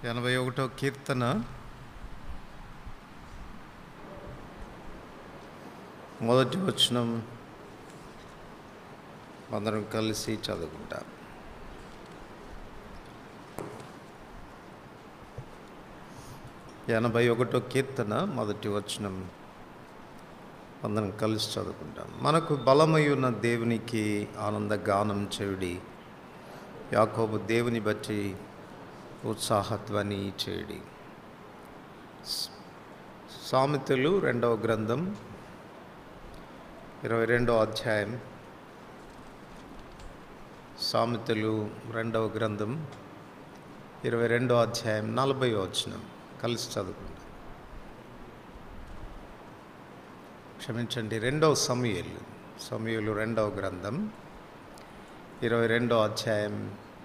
ఎనభై ఒకటో కీర్తన మొదటి వచనం అందరం కలిసి చదువుకుంటాం ఎనభై ఒకటో కీర్తన మొదటి వచనం అందరం కలిసి చదువుకుంటాం మనకు బలమై ఉన్న దేవునికి ఆనంద గానం చేయుడి యాకోబు దేవుని బట్టి ఉత్సాహధ్వని చేయుడి సామెతలు రెండవ గ్రంథం ఇరవై రెండవ అధ్యాయం సామెతలు రెండవ గ్రంథం ఇరవై రెండవ అధ్యాయం నలభై వచనం కలిసి చదువుకుంటాం క్షమించండి రెండవ సమయలు సమయలు రెండవ గ్రంథం ఇరవై రెండవ అధ్యాయం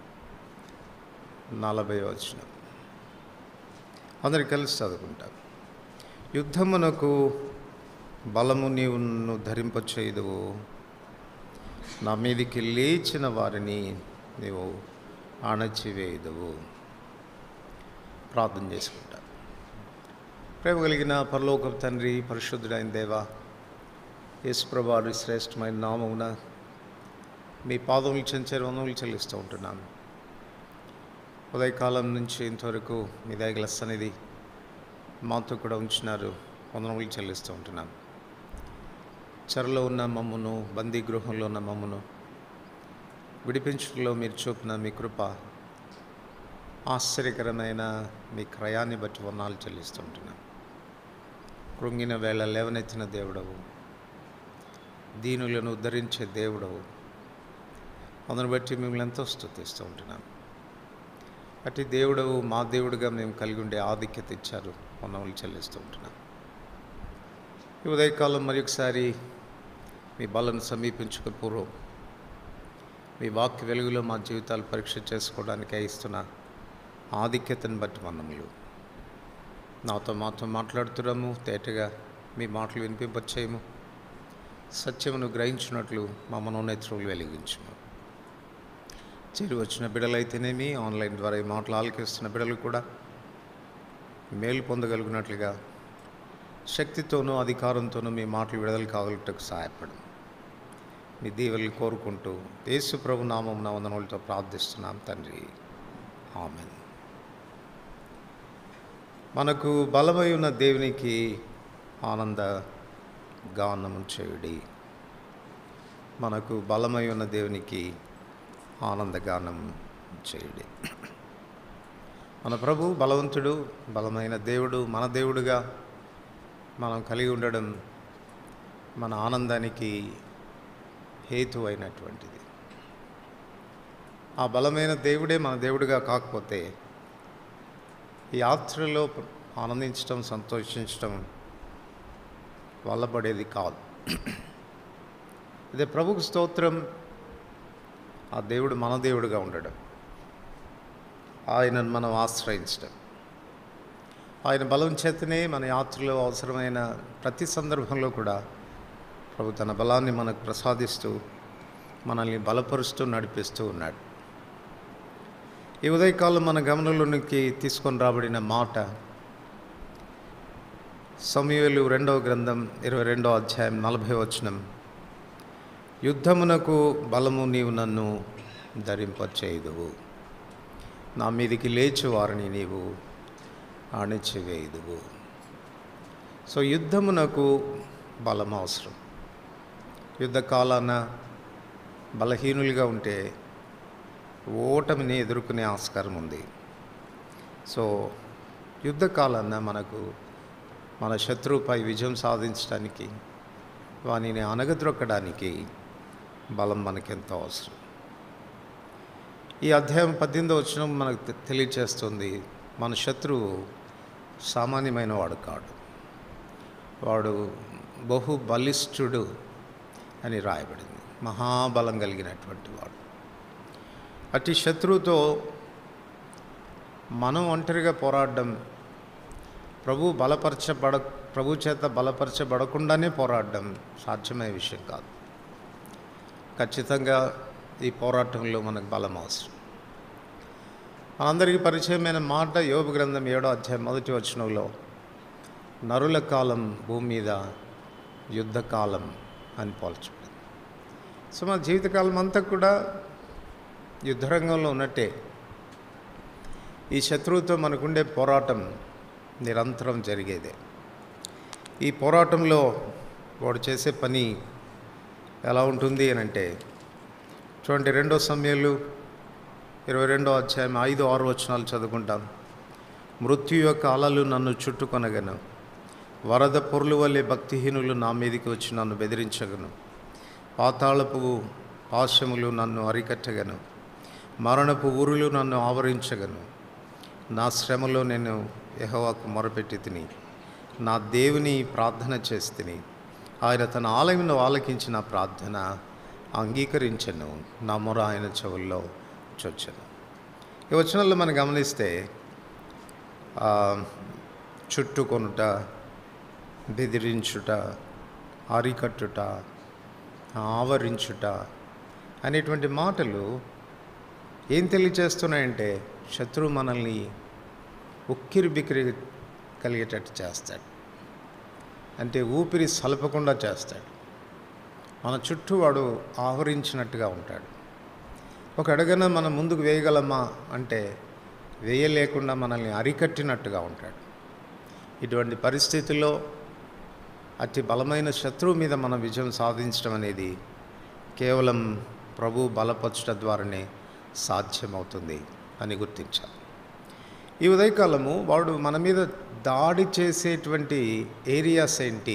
నలభై వచనం అందరు కలిసి చదువుకుంటాం యుద్ధమునకు బలము నీవును ధరింపచేయుదువు నా మీదికి లేచిన వారిని నీవు అణచివేయుదువు ప్రార్థన చేసుకుంటా ప్రేమ కలిగిన పరలోక తండ్రి పరిశుద్ధుడైన దేవా యేసుప్రభాడు శ్రేష్టమైన నామమున మీ పాదములు చెంచారు వందములు చెల్లిస్తూ ఉంటున్నాను ఉదయకాలం నుంచి ఇంతవరకు మీ దగ్గర సన్నిధి మాతో కూడా ఉంచినారు వందనములు చెల్లిస్తూ ఉంటున్నాను చెరలో ఉన్న మమ్మను బందీ గృహంలో ఉన్న మమ్మను విడిపించుటలో మీరు చూపిన మీ కృప ఆశ్చర్యకరమైన మీ క్రయాన్ని బట్టి వర్ణాలు చెల్లిస్తుంటున్నాను కృంగిన వేళ లేవనెత్తిన దేవుడవు దీనులను ఉద్ధరించే దేవుడవు అందును బట్టి మిమ్మల్ని ఎంతో స్థుతిస్తూ ఉంటున్నాను అట్టి దేవుడవు మా దేవుడిగా మేము కలిగి ఉండే ఆధిక్యత ఇచ్చారు వందములు చెల్లిస్తూ ఉంటున్నాం ఈ ఉదయకాలం మరి ఒకసారి మీ బలను సమీపించుక పూర్వం మీ వాక్య వెలుగులో మా జీవితాలు పరీక్ష చేసుకోవడానికి ఇస్తున్న ఆధిక్యతను బట్టి వందములు నాతో మాతో మాట్లాడుతున్నాము తేటగా మీ మాటలు వినిపింపచేయము సత్యమును గ్రహించినట్లు మా మనోనేత్రులు వెలిగించము చేరి వచ్చిన బిడలైతేనేమి ఆన్లైన్ ద్వారా ఈ మాటలు ఆలకిస్తున్న బిడలు కూడా మేలు పొందగలిగినట్లుగా శక్తితోనూ అధికారంతోనూ మీ మాటలు విడుదల కాగలటకు సహాయపడు మీ దీవెలు కోరుకుంటూ యేసు ప్రభు నామం నా వందనములతో ప్రార్థిస్తున్నాం తండ్రి ఆమెన్ మనకు బలమై ఉన్న దేవునికి ఆనంద గానము చేయుడి మనకు బలమై ఉన్న దేవునికి ఆనందగానం చేయుడి మన ప్రభు బలవంతుడు బలమైన దేవుడు మన దేవుడుగా మనం కలిగి ఉండడం మన ఆనందానికి హేతు అయినటువంటిది ఆ బలమైన దేవుడే మన దేవుడిగా కాకపోతే ఈ యాత్రలో ఆనందించడం సంతోషించడం వల్లబడేది కాదు ఇదే ప్రభుకు స్తోత్రం ఆ దేవుడు మన దేవుడుగా ఉండడం ఆయనను మనం ఆశ్రయించడం ఆయన బలం చేతనే మన యాత్రలో అవసరమైన ప్రతి సందర్భంలో కూడా ప్రభు తన బలాన్ని మనకు ప్రసాదిస్తూ మనల్ని బలపరుస్తూ నడిపిస్తూ ఉన్నాడు ఈ ఉదయకాలం మన గమనంలోనికి తీసుకొని రాబడిన మాట సమయలు రెండవ గ్రంథం ఇరవై రెండవ అధ్యాయం నలభై వచనం యుద్ధమునకు బలము నీవు నన్ను ధరింపచేయుదువు నా మీదికి లేచి వారిని నీవు అణిచివేయుదువు సో యుద్ధమునకు బలం అవసరం యుద్ధ కాలాన బలహీనులుగా ఉంటే ఓటమిని ఎదుర్కొనే ఆస్కారం ఉంది సో యుద్ధ కాలాన మనకు మన శత్రువుపై విజయం సాధించడానికి వానిని అనగద్రొక్కడానికి బలం మనకెంతో అవసరం ఈ అధ్యాయం పద్దెనిమిది వచ్చిన మనకు తె- తెలియచేస్తుంది మన శత్రువు సామాన్యమైన వాడు కాడు వాడు బహు బలిష్ఠుడు అని రాయబడింది మహాబలం కలిగినటువంటి వాడు అట్టి శత్రువుతో మనం ఒంటరిగా పోరాడడం ప్రభు బలపరచబడ ప్రభు చేత బలపరచబడకుండానే పోరాడడం సాధ్యమయ్యే విషయం కాదు ఖచ్చితంగా ఈ పోరాటంలో మనకు బలం అవసరం మనందరికీ పరిచయమైన మాట యోగ గ్రంథం ఏడో అధ్యాయం మొదటి వచనంలో నరుల కాలం భూమి మీద యుద్ధకాలం అని పోల్చబడింది సో మన జీవితకాలం అంతా కూడా యుద్ధరంగంలో ఉన్నట్టే ఈ శత్రువుతో మనకుండే పోరాటం నిరంతరం జరిగేదే ఈ పోరాటంలో వాడు చేసే పని ఎలా ఉంటుంది అని అంటే చూడండి రెండో సమయాలు ఇరవై రెండో అధ్యాయం ఐదు ఆరు వచనాలు చదువుకుంటాం మృత్యు యొక్క అలలు నన్ను చుట్టుకొనగను వరద పొర్లు వల్లే భక్తిహీనులు నా మీదికి వచ్చి నన్ను బెదిరించగను పాతాళపు పాశములు నన్ను అరికట్టగను మరణపు ఊరులు నన్ను ఆవరించగను నా శ్రమలో నేను యెహోవాకు మొరపెట్టి తిని నా దేవుని ప్రార్థన చేసి తిని ఆయన తన ఆలయంలో ఆలకించిన ప్రార్థన అంగీకరించను నా మొర ఆయన చెవుల్లో చొచ్చను ఈ వచనంలో మనం గమనిస్తే ఆ, చుట్టుకొనుట బెదిరించుట అరికట్టుట ఆవరించుట అనేటువంటి మాటలు ఏం తెలియచేస్తున్నాయంటే శత్రువు మనల్ని ఉక్కిరి బిక్కిరి కలిగేటట్టు చేస్తాడు అంటే ఊపిరి సలపకుండా చేస్తాడు మన చుట్టూ వాడు ఆవరించినట్టుగా ఉంటాడు ఒక అడుగున మనం ముందుకు వేయగలమా అంటే వేయలేకుండా మనల్ని అరికట్టినట్టుగా ఉంటాడు ఇటువంటి పరిస్థితుల్లో అతి బలమైన శత్రువు మీద మనం విజయం సాధించడం అనేది కేవలం ప్రభు బలపరచడం ద్వారానే సాధ్యమవుతుంది అని గుర్తించాలి ఈ ఉదయకాలము వాడు మన మీద దాడి చేసేటువంటి ఏరియాస్ ఏంటి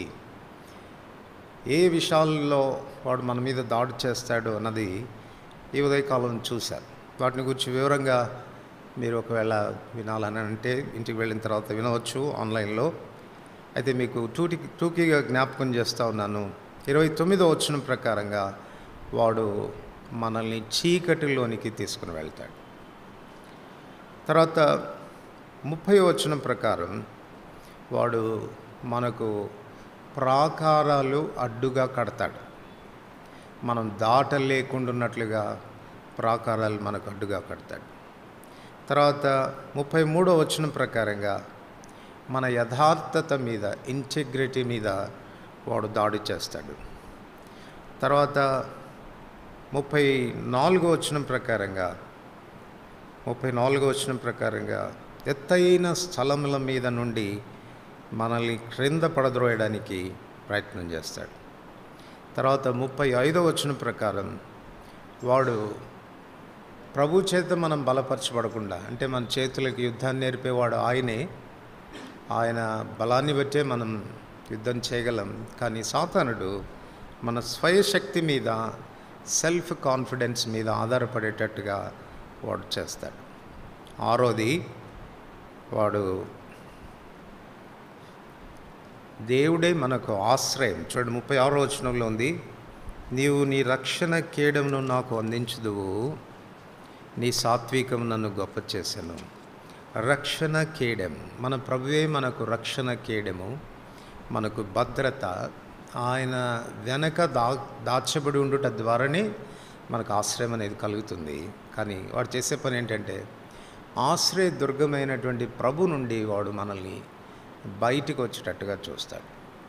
ఏ విషయాల్లో వాడు మన మీద దాడి చేస్తాడు అన్నది ఈ ఉదయకాలం చూశారు వాటిని గురించి వివరంగా మీరు ఒకవేళ వినాలని అంటే ఇంటికి వెళ్ళిన తర్వాత వినవచ్చు ఆన్లైన్లో అయితే మీకు టూటి టూకీగా జ్ఞాపకం చేస్తూ ఉన్నాను ఇరవై తొమ్మిదో వచ్చిన ప్రకారంగా వాడు మనల్ని చీకటిలోనికి తీసుకుని వెళ్తాడు తర్వాత ముప్పై వచనం ప్రకారం వాడు మనకు ప్రాకారాలు అడ్డుగా కడతాడు మనం దాటలేకుండా ఉన్నట్లుగా ప్రాకారాలు మనకు అడ్డుగా కడతాడు తర్వాత ముప్పై మూడో వచనం ప్రకారంగా మన యథార్థత మీద ఇంటిగ్రిటీ మీద వాడు దాడి చేస్తాడు తర్వాత ముప్పై నాలుగో వచనం ప్రకారంగా ముప్పై నాలుగో వచనం ప్రకారంగా ఎత్తైన స్థలముల మీద నుండి మనల్ని క్రింద పడద్రోయడానికి ప్రయత్నం చేస్తాడు తర్వాత ముప్పై ఐదో వచనం ప్రకారం వాడు ప్రభు చేత మనం బలపరచబడకుండా అంటే మన చేతులకి యుద్ధాన్ని నేర్పేవాడు ఆయనే ఆయన బలాన్ని బట్టే మనం యుద్ధం చేయగలం కానీ సాతానుడు మన స్వయశక్తి మీద సెల్ఫ్ కాన్ఫిడెన్స్ మీద ఆధారపడేటట్టుగా వాడు చేస్తాడు ఆరోది వాడు దేవుడే మనకు ఆశ్రయం చూడండి ముప్పై ఆరో వచనంలో ఉంది నీవు నీ రక్షణ కేడమును నాకు అందించదువు నీ సాత్వికం నన్ను గొప్ప చేశాను రక్షణ కేడెం మన ప్రభువే మనకు రక్షణ కేడెము మనకు భద్రత ఆయన వెనక దా దాచబడి ఉండుట ద్వారానే మనకు ఆశ్రయం అనేది కలుగుతుంది కానీ వాడు చేసే పని ఏంటంటే ఆశ్రయ దుర్గమైనటువంటి ప్రభు నుండి వాడు మనల్ని బయటికి వచ్చేటట్టుగా చూస్తాడు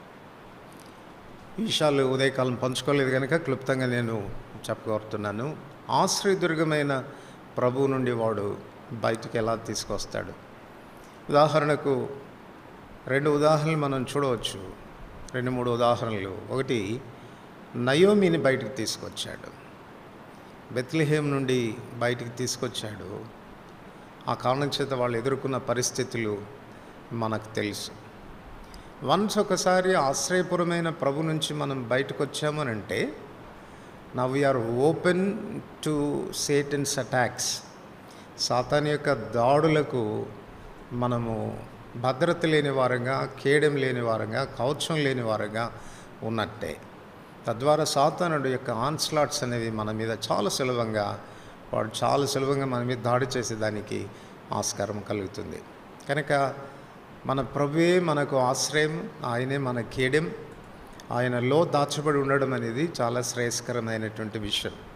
ఈ విషయాలు ఉదయకాలం పంచుకోలేదు కనుక క్లుప్తంగా నేను చెప్పగోరుతున్నాను ఆశ్రయదుర్గమైన ప్రభు నుండి వాడు బయటికి ఎలా తీసుకొస్తాడు ఉదాహరణకు రెండు ఉదాహరణలు మనం చూడవచ్చు రెండు మూడు ఉదాహరణలు ఒకటి నయోమిని బయటికి తీసుకొచ్చాడు బెత్లహేం నుండి బయటికి తీసుకొచ్చాడు ఆ కారణం చేత వాళ్ళు ఎదుర్కొన్న పరిస్థితులు మనకు తెలుసు వన్స్ ఒకసారి ఆశ్రయపురమైన ప్రభు నుంచి మనం బయటకు వచ్చామనంటే now we are open to Satan's attacks సాతాన్ యొక్క దాడులకు మనము భద్రత లేని వారంగా కేడెం లేని వారంగా కవచం లేని వారంగా ఉన్నట్టే తద్వారా సాతానుడు యొక్క ఆన్స్లాట్స్ అనేవి మన మీద చాలా సులభంగా వాడు చాలా సులభంగా మన మీద దాడి చేసేదానికి ఆస్కారం కలుగుతుంది కనుక మన ప్రభువే మనకు ఆశ్రయం ఆయనే మన కేడెం ఆయనలో దాచబడి ఉండడం అనేది చాలా శ్రేయస్కరమైనటువంటి విషయం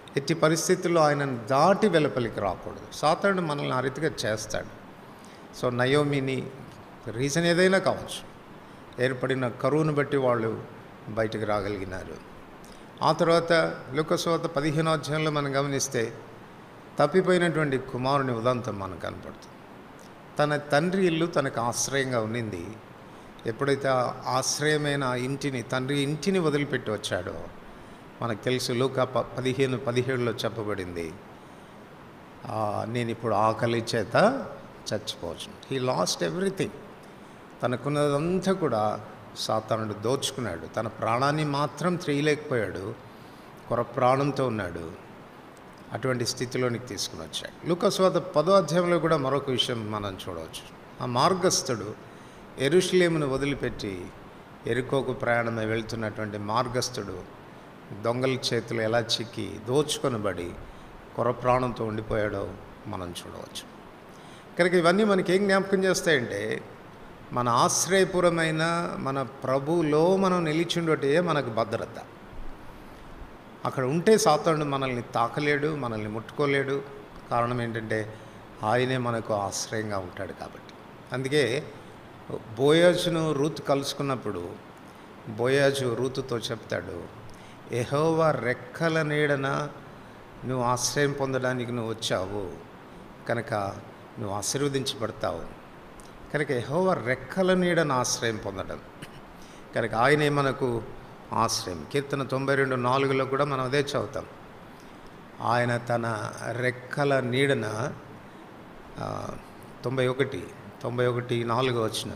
ఎట్టి పరిస్థితుల్లో ఆయనను దాటి వెలుపలికి రాకూడదు సాతానుడు మనల్ని ఆ రీతిగా చేస్తాడు సో నయోమిని రీజన్ ఏదైనా కావచ్చు ఏర్పడిన కరువును బట్టి వాళ్ళు బయటకు రాగలిగినారు ఆ తర్వాత లుకస్వాత పదిహేనో అధ్యాయంలో మనం గమనిస్తే తప్పిపోయినటువంటి కుమారుని ఉదంతం మనకు కనపడుతుంది తన తండ్రి ఇల్లు తనకు ఆశ్రయంగా ఉన్నింది ఎప్పుడైతే ఆ ఆశ్రయమైన ఆ ఇంటిని తండ్రి ఇంటిని వదిలిపెట్టి వచ్చాడో మనకు తెలుసు లూకా ప పదిహేను పదిహేడులో చెప్పబడింది ఆ, నేను ఇప్పుడు ఆకలి చేత చచ్చిపోవచ్చు హీ లాస్ట్ ఎవ్రీథింగ్ తనకున్నదంతా కూడా సాతానుడు దోచుకున్నాడు తన ప్రాణాన్ని మాత్రం త్రియలేకపోయాడు కొర ప్రాణంతో ఉన్నాడు అటువంటి స్థితిలోనికి తీసుకుని వచ్చాడు లూకస్వాత పదో అధ్యాయంలో కూడా మరొక విషయం మనం చూడవచ్చు ఆ మార్గస్థుడు ఎరుషులేమును వదిలిపెట్టి ఎరుకోకు ప్రయాణమై వెళ్తున్నటువంటి మార్గస్థుడు దొంగల చేతులు ఎలా చిక్కి దోచుకొనబడి కొర ప్రాణంతో ఉండిపోయాడో మనం చూడవచ్చు కనుక ఇవన్నీ మనకి ఏం జ్ఞాపకం చేస్తాయంటే మన ఆశ్రయపురమైన మన ప్రభులో మనం నిలిచిండటే మనకు భద్రత అక్కడ ఉంటే సాతానుడు మనల్ని తాకలేడు మనల్ని ముట్టుకోలేడు కారణం ఏంటంటే ఆయనే మనకు ఆశ్రయంగా ఉంటాడు కాబట్టి అందుకే బోయాజును రూతు కలుసుకున్నప్పుడు బోయాజు రూతుతో చెప్తాడు ఎహోవా రెక్కల నీడన నువ్వు ఆశ్రయం పొందడానికి నువ్వు వచ్చావు కనుక నువ్వు ఆశీర్వదించబడతావు కనుక ఎహోవా రెక్కల నీడన ఆశ్రయం పొందడం కనుక ఆయనే మనకు ఆశ్రయం కీర్తన తొంభై రెండు నాలుగులో కూడా మనం అదే చదువుతాం ఆయన తన రెక్కల నీడన ఆ, తొంభై ఒకటి తొంభై ఒకటి నాలుగు వచ్చిన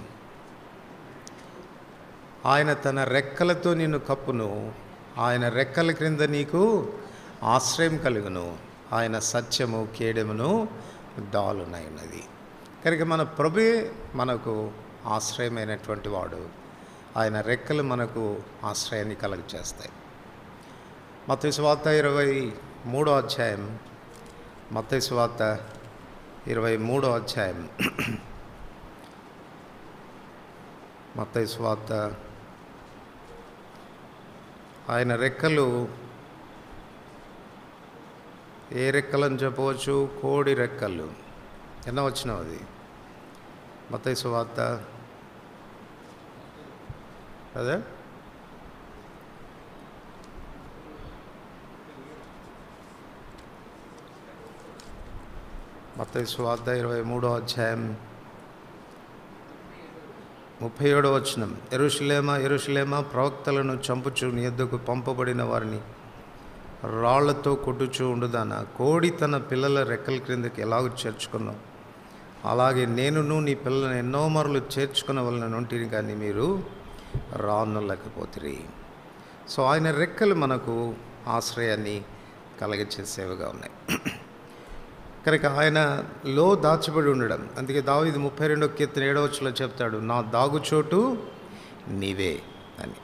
ఆయన తన రెక్కలతో నిన్ను కప్పును ఆయన రెక్కల క్రింద నీకు ఆశ్రయం కలుగును ఆయన సత్యము కేడెమును డాలునైనది కనుక మన ప్రభుయే మనకు ఆశ్రయమైనటువంటి వాడు ఆయన రెక్కలు మనకు ఆశ్రయాన్ని కలుగ చేస్తాయి మత్తయి సువార్త ఇరవై మూడో అధ్యాయం మత్తయి సువార్త ఇరవై మూడో అధ్యాయం మత్తయి సువార్త ఆయన రెక్కలు ఏ రెక్కలని చెప్పవచ్చు కోడి రెక్కలు ఎన్నో వచ్చినావు అది మత్తయి సువార్త అదే మత్తయి సువార్త ఇరవై మూడో అధ్యాయం ముప్పై ఏడో వచనం ఎరుషులేమా ఎరుషులేమా ప్రవక్తలను చంపుచు నీ ఎద్దుకు పంపబడిన వారిని రాళ్లతో కొట్టుచూ ఉండుదానా కోడి తన పిల్లల రెక్కల క్రిందకి ఎలాగో చేర్చుకున్నావు అలాగే నేనును నీ పిల్లలను ఎన్నో మరలు చేర్చుకున్న వలన ఉంటిని కానీ మీరు రానులేకపోతిరి సో ఆయన రెక్కలు మనకు ఆశ్రయాన్ని కలగచేసేవిగా ఉన్నాయి కనుక ఆయన లో దాచబడి ఉండడం అందుకే దావీదు ముప్పై రెండో కీర్తన ఏడవచ్చులో చెప్తాడు నా దాగుచోటు నీవే అని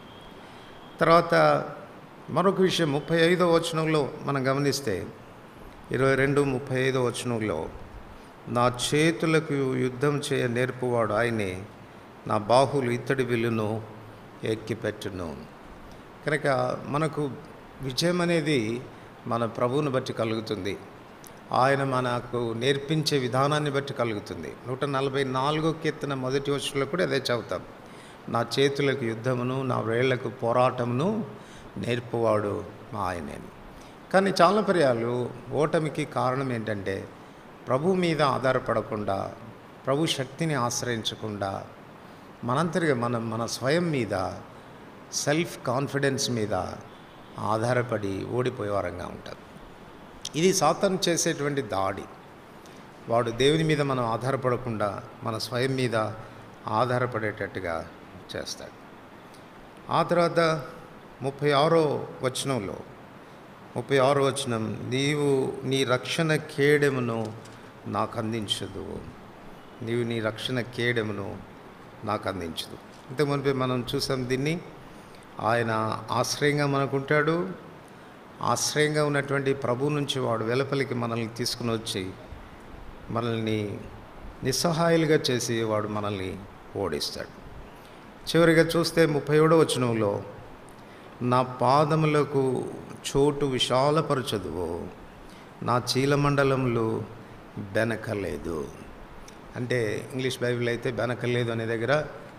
తర్వాత మరొక విషయం ముప్పై ఐదో వచనంలో మనం గమనిస్తే ఇరవై రెండు ముప్పై ఐదో వచనంలో నా చేతులకు యుద్ధం చేయ నేర్పువాడు ఆయనే నా బాహులు ఇత్తడి విల్లును ఎక్కిపెట్టును కనుక మనకు విజయం అనేది మన ప్రభువుని బట్టి కలుగుతుంది ఆయన మనకు నేర్పించే విధానాన్ని బట్టి కలుగుతుంది నూట నలభై నాలుగో కీర్తన మొదటి వచ్చంలో కూడా అదే చదువుతాం నా చేతులకు యుద్ధమును నా వేళ్లకు పోరాటమును నేర్పువాడు ఆయనే కానీ చాలా పర్యాలు ఓటమికి కారణం ఏంటంటే ప్రభు మీద ఆధారపడకుండా ప్రభు శక్తిని ఆశ్రయించకుండా మనంతరిగా మనం మన స్వయం మీద సెల్ఫ్ కాన్ఫిడెన్స్ మీద ఆధారపడి ఓడిపోయే వారంగా ఉంటాం ఇది సాతాను చేసేటువంటి దాడి వాడు దేవుని మీద మనం ఆధారపడకుండా మన స్వయం మీద ఆధారపడేటట్టుగా చేస్తాడు ఆ తర్వాత ముప్పై ఆరో వచనంలో ముప్పై ఆరో వచనం నీవు నీ రక్షణ కేడెమును నాకు అందించదు నీవు నీ రక్షణ కేడెమును నాకు అందించదు ఇంతకు మునిపే మనం చూసాం దీన్ని ఆయన ఆశ్రయంగా మనకుంటాడు ఆశ్రయంగా ఉన్నటువంటి ప్రభు నుంచి వాడు వెలపలికి మనల్ని తీసుకుని వచ్చి మనల్ని నిస్సహాయాలుగా చేసి వాడు మనల్ని ఓడిస్తాడు చివరిగా చూస్తే ముప్పై ఏడో వచనంలో నా పాదములకు చోటు విశాలపరచదువో నా చీలమండలంలో బెనకలేదు అంటే ఇంగ్లీష్ బైబిల్ అయితే బెనకలేదు అనే దగ్గర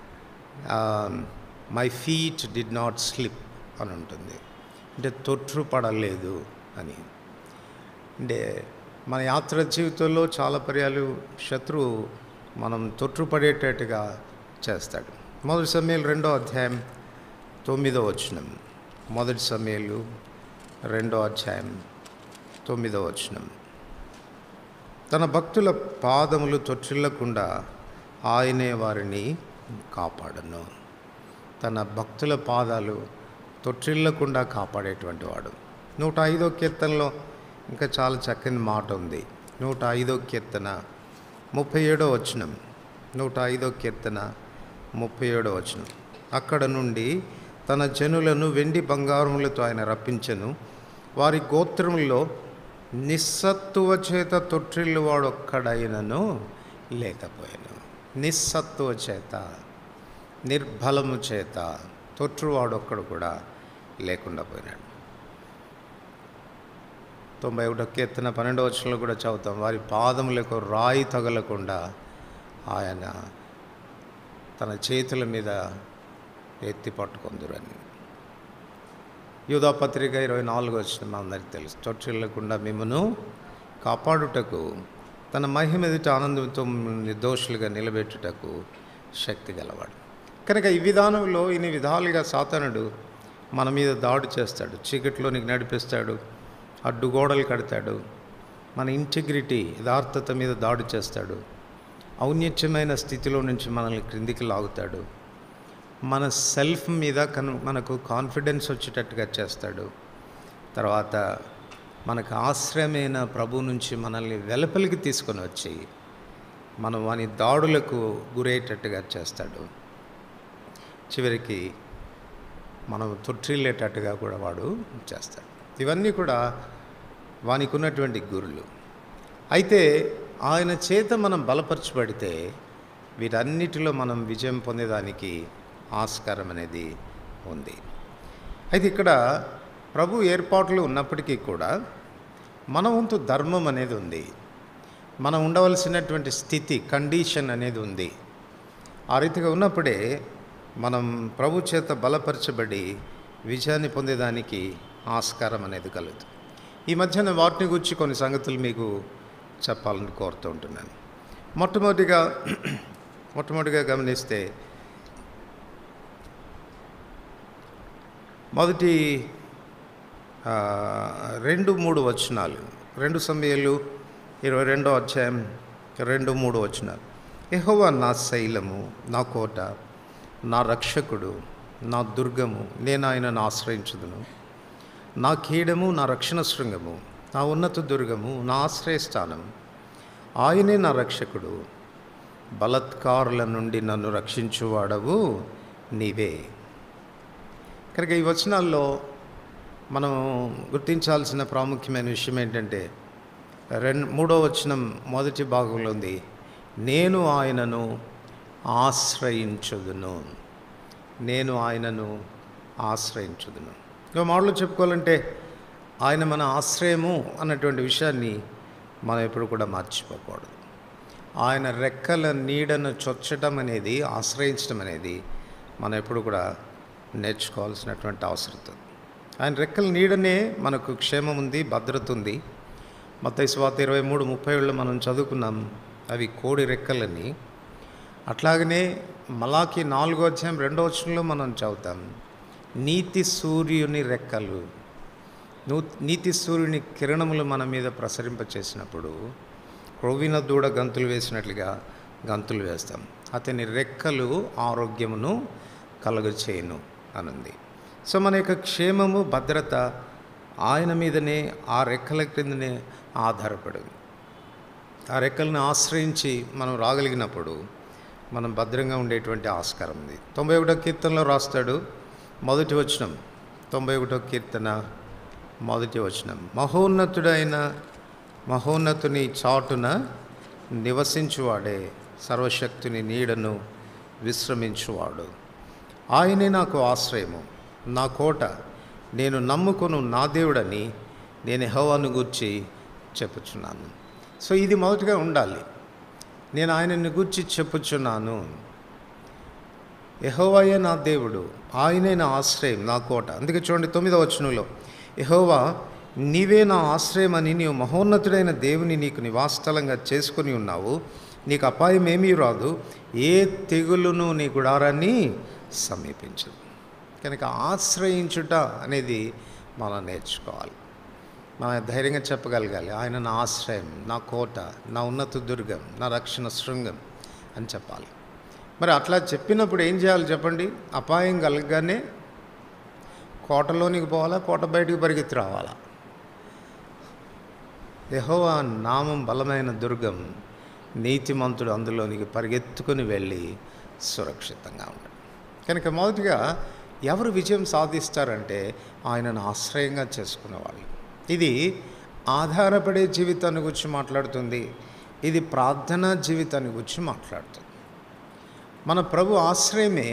my feet did not slip అని ఉంటుంది అంటే తొట్టు పడలేదు అని అంటే మన యాత్ర జీవితంలో చాలా పర్యాలు శత్రువు మనం తొట్టుపడేటట్టుగా చేస్తాడు మొదటి సమయాలు రెండో అధ్యాయం తొమ్మిదో వచనం మొదటి సమయాలు రెండో అధ్యాయం తొమ్మిదో వచనం తన భక్తుల పాదములు తొట్టిల్లకుండా ఆయనే వారిని కాపాడను తన భక్తుల పాదాలు తొట్టిల్లకుండా కాపాడేటువంటి వాడు నూట ఐదో కీర్తనలో ఇంకా చాలా చక్కని మాట ఉంది నూట ఐదో కీర్తన ముప్పై ఏడో వచనం నూట ఐదో కీర్తన ముప్పై ఏడో వచనం అక్కడ నుండి తన జనులను వెండి బంగారములతో ఆయన రప్పించను వారి గోత్రములో నిస్సత్తువ చేత తొట్టిల్లు వాడొక్కడైనను లేకపోయాను నిస్సత్తువ చేత నిర్బలము చేత తొట్టువాడొక్కడు కూడా లేకుండా పోయినాడు తొంభై ఒకటో కీర్తన పన్నెండవ వచనంలో కూడా చదువుతాం వారి పాదములకు రాయి తగలకుండా ఆయన తన చేతుల మీద ఎత్తి పట్టుకుందురని యూదా పత్రిక ఇరవై నాలుగు వచ్చిన మా అందరికి తెలుసు తొట్టిల్లకుండా మిమ్మను కాపాడుటకు తన మహిమ ఎదుట ఆనందంతో నిర్దోషులుగా నిలబెట్టుటకు శక్తి గలవాడు కనుక ఈ విధానంలో ఇన్ని విధాలుగా సాతానుడు మన మీద దాడి చేస్తాడు చీకట్లోనికి నడిపిస్తాడు అడ్డుగోడలు కడతాడు మన ఇంటిగ్రిటీ యథార్థత మీద దాడి చేస్తాడు ఔన్నత్యమైన స్థితిలో నుంచి మనల్ని క్రిందికి లాగుతాడు మన సెల్ఫ్ మీద కను మనకు కాన్ఫిడెన్స్ వచ్చేటట్టుగా చేస్తాడు తర్వాత మనకు ఆశ్రయమైన ప్రభు నుంచి మనల్ని వెలుపలికి తీసుకొని వచ్చి మనం వాని దాడులకు గురయ్యేటట్టుగా చేస్తాడు చివరికి మనం తొట్టిల్లేటట్టుగా కూడా వాడు చేస్తాడు ఇవన్నీ కూడా వానికి ఉన్నటువంటి గురులు అయితే ఆయన చేత మనం బలపరచబడితే వీటన్నిటిలో మనం విజయం పొందేదానికి ఆస్కారం అనేది ఉంది అయితే ఇక్కడ ప్రభు ఏర్పాట్లు ఉన్నప్పటికీ కూడా మన వంతు ధర్మం అనేది ఉంది మనం ఉండవలసినటువంటి స్థితి కండిషన్ అనేది ఉంది ఆ రీతిగా ఉన్నప్పుడే మనం ప్రభు చేత బలపరచబడి విజయాన్ని పొందేదానికి ఆస్కారం అనేది కలుగుతుంది ఈ మధ్యన వాటిని గురించి కొన్ని సంగతులు మీకు చెప్పాలని కోరుతూ ఉంటున్నాను మొట్టమొదటిగా మొట్టమొదటిగా గమనిస్తే మొదటి ఆ, రెండు మూడు వచనాలు రెండు సమయాలు ఇరవై రెండో అధ్యాయం రెండు మూడు వచనాలు యెహోవా నా శైలము నా కోట నా రక్షకుడు నా దుర్గము నేను ఆయనను ఆశ్రయించుదును నా కీడము నా రక్షణ శృంగము నా ఉన్నత దుర్గము నా ఆశ్రయస్థానం ఆయనే నా రక్షకుడు బలత్కారుల నుండి నన్ను రక్షించువాడవు నీవే కనుక ఈ వచనాల్లో మనం గుర్తించాల్సిన ప్రాముఖ్యమైన విషయం ఏంటంటే రెండు మూడో వచనం మొదటి భాగంలో ఉంది నేను ఆయనను ఆశ్రయించుదును నేను ఆయనను ఆశ్రయించుదును ఇంకో మాటలో చెప్పుకోవాలంటే ఆయన మన ఆశ్రయము అన్నటువంటి విషయాన్ని మనం ఎప్పుడు కూడా మర్చిపోకూడదు ఆయన రెక్కల నీడను చొచ్చటం అనేది ఆశ్రయించడం అనేది మనం ఎప్పుడు కూడా నేర్చుకోవాల్సినటువంటి అవసరం ఉంది. ఆయన రెక్కల నీడనే మనకు క్షేమం ఉంది భద్రత ఉంది మత్తయి స్వాత ఇరవై మూడు ముప్పై ఏళ్ళు మనం చదువుకున్నాం అవి కోడి రెక్కలని అట్లాగనే మలాకి నాలుగో అధ్యాయం రెండో వచనంలో మనం చదువుతాం నీతి సూర్యుని రెక్కలు నూ నీతి సూర్యుని కిరణములు మన మీద ప్రసరింపచేసినప్పుడు క్రొవ్విన దూడ గంతులు వేసినట్లుగా గంతులు వేస్తాం అతని రెక్కలు ఆరోగ్యమును కలుగచేయను అనుంది సో మన యొక్క క్షేమము భద్రత ఆయన మీదనే ఆ రెక్కల క్రిందనే ఆధారపడింది ఆ రెక్కలను ఆశ్రయించి మనం రాగలిగినప్పుడు మనం భద్రంగా ఉండేటువంటి ఆస్కారం ఉంది తొంభై ఒకటో కీర్తనలో రాస్తాడు మొదటి వచనం తొంభై ఒకటో కీర్తన మొదటి వచనం మహోన్నతుడైన మహోన్నతుని చాటున నివసించువాడే సర్వశక్తుని నీడను విశ్రమించువాడు ఆయనే నాకు ఆశ్రయము నా కోట నేను నమ్ముకొను నా దేవుడని నేను యెహోవాను గూర్చి చెప్పుచున్నాను సో ఇది మొదటిగా ఉండాలి నేను ఆయనని గూర్చి చెప్పుచున్నాను యహోవాయే నా దేవుడు ఆయనే నా ఆశ్రయం నా కోట అందుకే చూడండి తొమ్మిదవ వచనంలో యహోవా నీవే నా ఆశ్రయం అని నీవు మహోన్నతుడైన దేవుని నీకు నివాసస్థలంగా చేసుకుని ఉన్నావు నీకు అపాయం ఏమీ రాదు ఏ తెగులును నీ గుడారాన్ని సమీపించదు కనుక ఆశ్రయించుట అనేది మనం నేర్చుకోవాలి మనం ధైర్యంగా చెప్పగలగాలి ఆయన నా ఆశ్రయం నా కోట నా ఉన్నత దుర్గం నా రక్షణ శృంగం అని చెప్పాలి మరి అట్లా చెప్పినప్పుడు ఏం చేయాలి చెప్పండి అపాయం కలగగానే కోటలోనికి పోవాలా కోట బయటికి పరిగెత్తి రావాలా యెహోవా నామం బలమైన దుర్గం నీతిమంతుడు అందులోనికి పరిగెత్తుకుని వెళ్ళి సురక్షితంగా ఉంటాడు కనుక మొదటిగా ఎవరు విజయం సాధిస్తారంటే ఆయనను ఆశ్రయంగా చేసుకునేవాళ్ళు ఇది ఆధారపడే జీవితాన్ని గురించి మాట్లాడుతుంది ఇది ప్రార్థనా జీవితాన్ని గురించి మాట్లాడుతుంది మన ప్రభు ఆశ్రయమే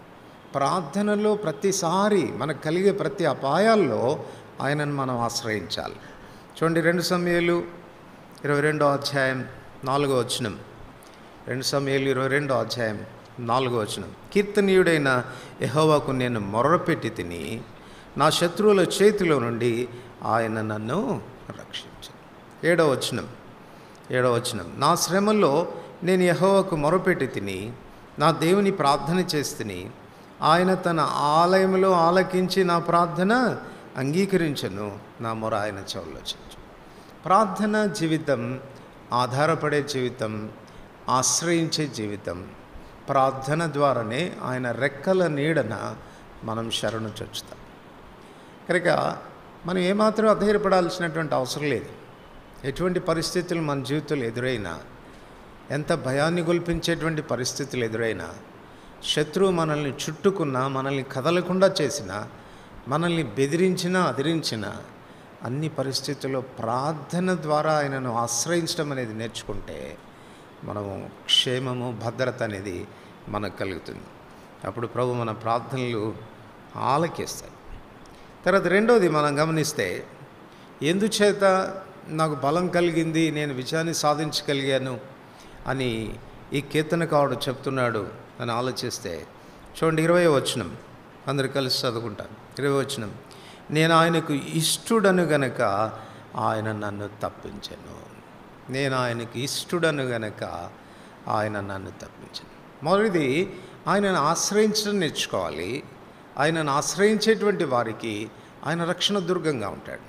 ప్రార్థనలో ప్రతిసారి మనకు కలిగే ప్రతి అపాయాల్లో ఆయనను మనం ఆశ్రయించాలి చూడండి రెండు సమయాలు ఇరవై రెండో అధ్యాయం నాలుగో వచనం రెండు సమయాలు ఇరవై రెండో అధ్యాయం నాలుగో వచనం కీర్తనీయుడైన యెహోవాకు నేను మొర్రపెట్టి తిని నా శత్రువుల చేతిలో నుండి ఆయన నన్ను రక్షించాను ఏడో వచనం ఏడో వచనం నా శ్రమలో నేను యెహోవాకు మొరపెట్టి తిని నా దేవుని ప్రార్థన చేస్తుని ఆయన తన ఆలయంలో ఆలకించి నా ప్రార్థన అంగీకరించను నా మొర ఆయన చెవుల్లో చెంచు ప్రార్థన జీవితం ఆధారపడే జీవితం ఆశ్రయించే జీవితం ప్రార్థన ద్వారానే ఆయన రెక్కల నీడన మనం శరణు చొచ్చుతాం కనుక మనం ఏమాత్రం అధైర్యపడాల్సినటువంటి అవసరం లేదు ఎటువంటి పరిస్థితులు మన జీవితంలో ఎదురైనా ఎంత భయాన్ని గొల్పించేటువంటి పరిస్థితులు ఎదురైనా శత్రువు మనల్ని చుట్టుకున్నా మనల్ని కదలకుండా చేసినా మనల్ని బెదిరించినా అదిరించినా అన్ని పరిస్థితుల్లో ప్రార్థన ద్వారా ఆయనను ఆశ్రయించడం అనేది నేర్చుకుంటే మనము క్షేమము భద్రత అనేది మనకు కలుగుతుంది అప్పుడు ప్రభు మన ప్రార్థనలు ఆలకిస్తాయి తర్వాత రెండవది మనం గమనిస్తే ఎందుచేత నాకు బలం కలిగింది నేను విజయాన్ని సాధించగలిగాను అని ఈ కీర్తనకారుడు చెప్తున్నాడు అని ఆలోచిస్తే చూడండి ఇరవై వచనం అందరు కలిసి చదువుకుంటాను ఇరవై వచనం నేను ఆయనకు ఇష్టుడను గనక ఆయన నన్ను తప్పించాను నేను ఆయనకు ఇష్టుడను గనక ఆయన నన్ను తప్పించాను మొదటిది ఆయనను ఆశ్రయించడం నేర్చుకోవాలి ఆయనను ఆశ్రయించేటువంటి వారికి ఆయన రక్షణ దుర్గంగా ఉంటాడు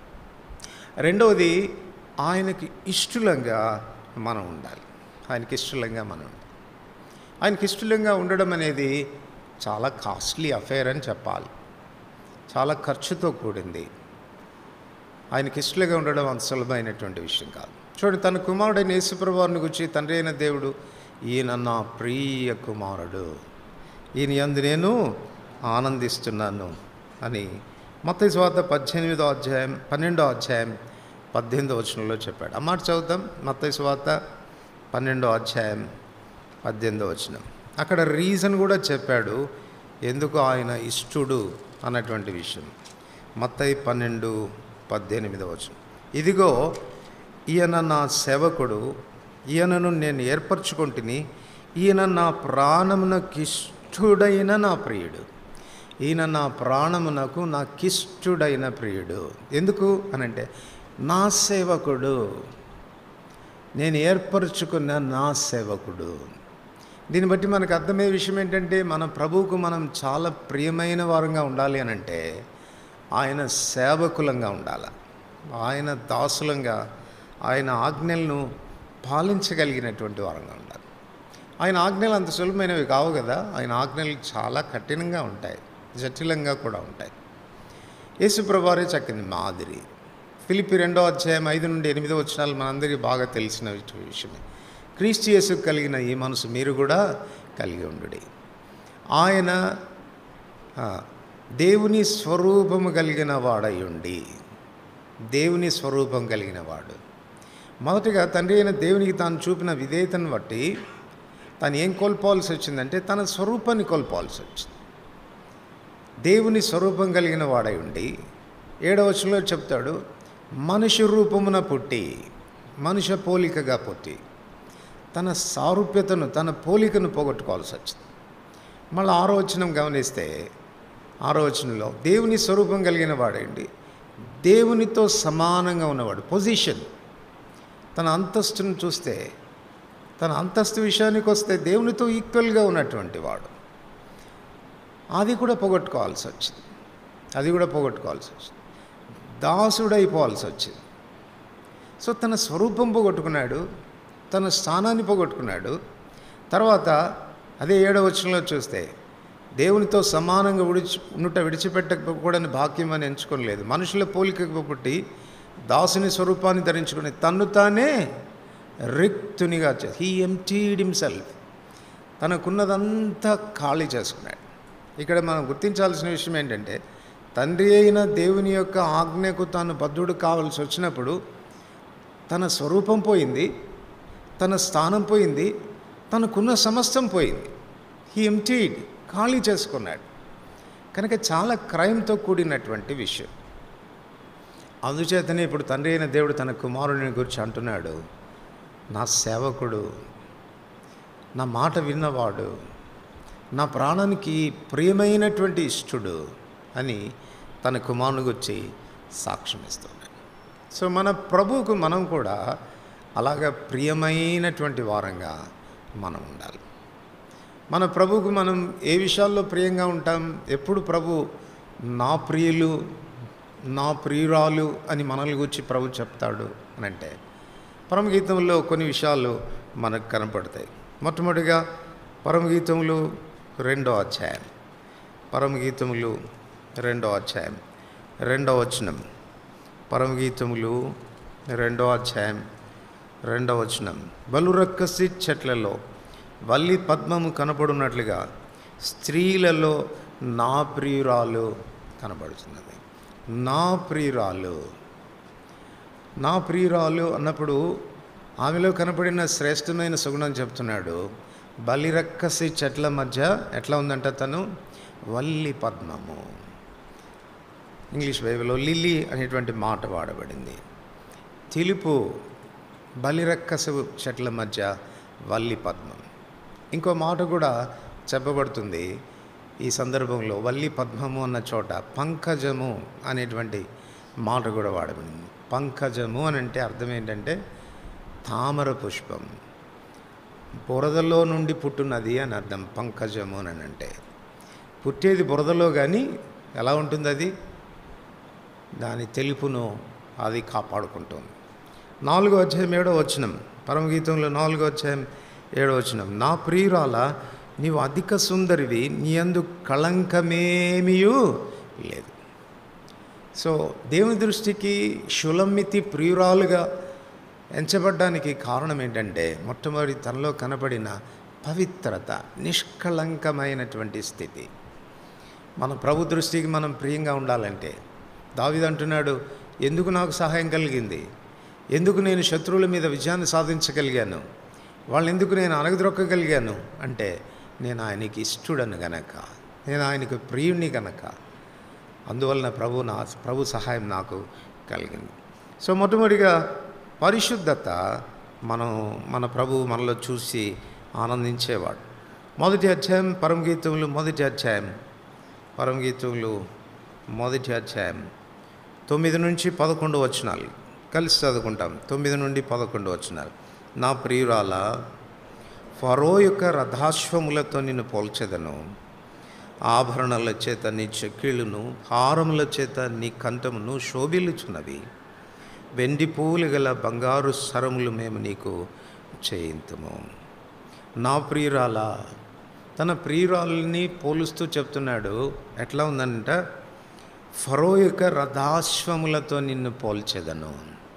రెండవది ఆయనకి ఇష్టలంగా మనం ఉండాలి ఆయనకి ఇష్టలంగా మనం ఉండాలి ఆయనకి ఇష్టలంగా ఉండడం అనేది చాలా కాస్ట్లీ అఫేర్ అని చెప్పాలి చాలా ఖర్చుతో కూడింది ఆయనకి ఇష్టలుగా ఉండడం అంత సులభమైనటువంటి విషయం కాదు చూడండి తన కుమారుడైన యేసుప్రభువారిని గురించి తండ్రి అయిన దేవుడు ఈయన నా ప్రియ కుమారుడు ఈయన యందు నేను ఆనందిస్తున్నాను అని మత్తయి స్వాత పద్దెనిమిదో అధ్యాయం పన్నెండో అధ్యాయం పద్దెనిమిదో వచనంలో చెప్పాడు ఆ మాట చదువుతాం మత్తయి స్వాత పన్నెండో అధ్యాయం పద్దెనిమిదో వచనం అక్కడ రీజన్ కూడా చెప్పాడు ఎందుకు ఆయన ఇష్టుడు అన్నటువంటి విషయం మత్తయి పన్నెండు పద్దెనిమిదో వచనం ఇదిగో ఈయన నా సేవకుడు ఈయనను నేను ఏర్పరచుకుంటుని ఈయన నా ప్రాణమునకిష్టుడైన నా ప్రియుడు ఈయన నా ప్రాణమునకు నాకిష్టుడైన ప్రియుడు ఎందుకు అనంటే నా సేవకుడు నేను ఏర్పరచుకున్న నా సేవకుడు దీన్ని బట్టి మనకు అర్థమయ్యే విషయం ఏంటంటే మన ప్రభువుకు మనం చాలా ప్రియమైన వారంగా ఉండాలి అని అంటే ఆయన సేవకులంగా ఉండాలి ఆయన దాసులంగా ఆయన ఆజ్ఞలను పాలించగలిగినటువంటి వారంగా ఉండాలి ఆయన ఆజ్ఞలు అంత సులభమైనవి కావు కదా ఆయన ఆజ్ఞలు చాలా కఠినంగా ఉంటాయి జటిలంగా కూడా ఉంటాయి యేసుప్రభారే చక్కని మాదిరి ఫిలిపి రెండో అధ్యాయం ఐదు నుండి ఎనిమిదో వచ్చినాలు మనందరికీ బాగా తెలిసిన విషయమే క్రీస్తు యేసు కలిగిన ఈ మనసు మీరు కూడా కలిగి ఉండు ఆయన ఆ, దేవుని స్వరూపము కలిగిన వాడయుండి దేవుని స్వరూపం కలిగిన వాడు మొదటిగా తండ్రి అయిన దేవునికి తాను చూపిన విధేయతను బట్టి తాను ఏం కోల్పోవాల్సి వచ్చిందంటే తన స్వరూపాన్ని కోల్పోవాల్సి వచ్చింది దేవుని స్వరూపం కలిగిన వాడై ఉండి ఏడవచనంలో చెప్తాడు మనిషి రూపమున పుట్టి మనుష్య పోలికగా పుట్టి తన సారూప్యతను తన పోలికను పోగొట్టుకోవాల్సి వచ్చింది మళ్ళీ ఆరో వచనం గమనిస్తే ఆరో వచనంలో దేవుని స్వరూపం కలిగిన వాడండి దేవునితో సమానంగా ఉన్నవాడు పొజిషన్ తన అంతస్తును చూస్తే తన అంతస్తు విషయానికి వస్తే దేవునితో ఈక్వల్గా ఉన్నటువంటి వాడు అది కూడా పోగొట్టుకోవాల్సి వచ్చింది అది కూడా పోగొట్టుకోవాల్సి వచ్చింది దాసుడైపోవాల్సి వచ్చింది సో తన స్వరూపం పోగొట్టుకున్నాడు తన స్థానాన్ని పోగొట్టుకున్నాడు తర్వాత అదే ఏడవ వచనంలో చూస్తే దేవునితో సమానంగా విడిచి ఉండుట విడిచిపెట్టకూడని భాగ్యం అని ఎంచుకోలేదు మనుషుల పోలికకు పుట్టి దాసుని స్వరూపాన్ని ధరించుకుని తన్ను తానే రిక్తునిగా చే హీ ఎంటీడ్ హిమ్సెల్ఫ్ తనకున్నదంతా ఖాళీ చేసుకున్నాడు ఇక్కడ మనం గుర్తించాల్సిన విషయం ఏంటంటే తండ్రి అయిన దేవుని యొక్క ఆజ్ఞకు తాను బద్ధుడు కావాల్సి వచ్చినప్పుడు తన స్వరూపం పోయింది తన స్థానం పోయింది తనకున్న సమస్తం పోయింది హీ ఎంటీడ్ ఖాళీ చేసుకున్నాడు కనుక చాలా క్రైమ్తో కూడినటువంటి విషయం అందుచేతనే ఇప్పుడు తండ్రి అయిన దేవుడు తన కుమారుడిని గురించి అంటున్నాడు నా సేవకుడు నా మాట విన్నవాడు నా ప్రాణానికి ప్రియమైనటువంటి ఇష్టుడు అని తన కుమారుని గురించి సాక్ష్యం ఇస్తున్నాడు సో మన ప్రభువుకు మనం కూడా అలాగ ప్రియమైనటువంటి వారంగా మనం ఉండాలి మన ప్రభువుకు మనం ఏ విషయాల్లో ప్రియంగా ఉంటాం ఎప్పుడు ప్రభు నా ప్రియులు నా ప్రియురాలు అని మనల్ని గురించి ప్రభు చెప్తాడు అని అంటే పరమగీతంలో కొన్ని విషయాలు మనకు కనపడతాయి మొట్టమొదటిగా పరమగీతములు రెండో అధ్యాయం పరమగీతములు రెండో అధ్యాయం రెండో వచనం పరమగీతములు రెండో అధ్యాయం రెండో వచనం బలురక్కసి చెట్లలో వల్లి పద్మము కనపడున్నట్లుగా స్త్రీలలో నా ప్రియురాలు కనబడుతున్నది నా ప్రియురాలు నా ప్రియురాలు అన్నప్పుడు ఆమెలో కనపడిన శ్రేష్టమైన సుగుణం చెప్తున్నాడు బలిరక్కసి చెట్ల మధ్య ఎట్లా ఉందంట తను వల్లి పద్మము ఇంగ్లీష్ బైబిల్లో లిల్లీ అనేటువంటి మాట వాడబడింది తెలుపు బలిరక్కసు చెట్ల మధ్య వల్లి పద్మం ఇంకో మాట కూడా చెప్పబడుతుంది ఈ సందర్భంలో వల్లి పద్మము అన్న చోట పంకజము అనేటువంటి మాట కూడా వాడబడింది పంకజము అని అంటే అర్థం ఏంటంటే తామర పుష్పం బురదలో నుండి పుట్టున్నది అని అర్థం పంకజము అని అంటే పుట్టేది బురదలో కానీ ఎలా ఉంటుంది అది దాని తెలుపును అది కాపాడుకుంటుంది నాలుగో అధ్యాయం ఏడో వచనం పరమగీతంలో నాలుగో అధ్యాయం ఏడో వచనం నా ప్రియురాల నీవు అధిక సుందరివి నీ అందు కళంకమేమియూ లేదు సో దేవుని దృష్టికి షులమ్మితి ప్రియురాలుగా ఎంచబడ్డానికి కారణం ఏంటంటే మొట్టమొదటి తనలో కనబడిన పవిత్రత నిష్కళంకమైనటువంటి స్థితి మన ప్రభు దృష్టికి మనం ప్రియంగా ఉండాలంటే దావిది అంటున్నాడు ఎందుకు నాకు సహాయం కలిగింది ఎందుకు నేను శత్రువుల మీద విజయాన్ని సాధించగలిగాను వాళ్ళని ఎందుకు నేను అనగదొక్కగలిగాను అంటే నేను ఆయనకి ఇష్టడను గనక నేను ఆయనకు ప్రియుణ్ణి గనక అందువలన ప్రభు నా ప్రభు సహాయం నాకు కలిగింది సో మొట్టమొదటిగా పరిశుద్ధత మనం మన ప్రభు మనలో చూసి ఆనందించేవాడు మొదటి అధ్యాయం పరమగీతములు మొదటి అధ్యాయం పరమగీతములు మొదటి అధ్యాయం తొమ్మిది నుంచి పదకొండు వచనాలు కలిసి చదువుకుంటాం తొమ్మిది నుండి పదకొండు వచనాలు నా ప్రియురాల ఫరో యొక్క రథాశ్వములతో నిన్ను పోల్చెదను ఆభరణాల చేత నీ చెక్కిళ్ళును హారముల చేత నీ కంఠమును శోభిల్లుచున్నవి వెండి పూలు గల బంగారు సరములు మేము నీకు చేయింతుము నా ప్రియురాల తన ప్రియురాలని పోలుస్తూ చెప్తున్నాడు ఎట్లా ఉందంట ఫరో యొక్క రథాశ్వములతో నిన్ను పోల్చెదను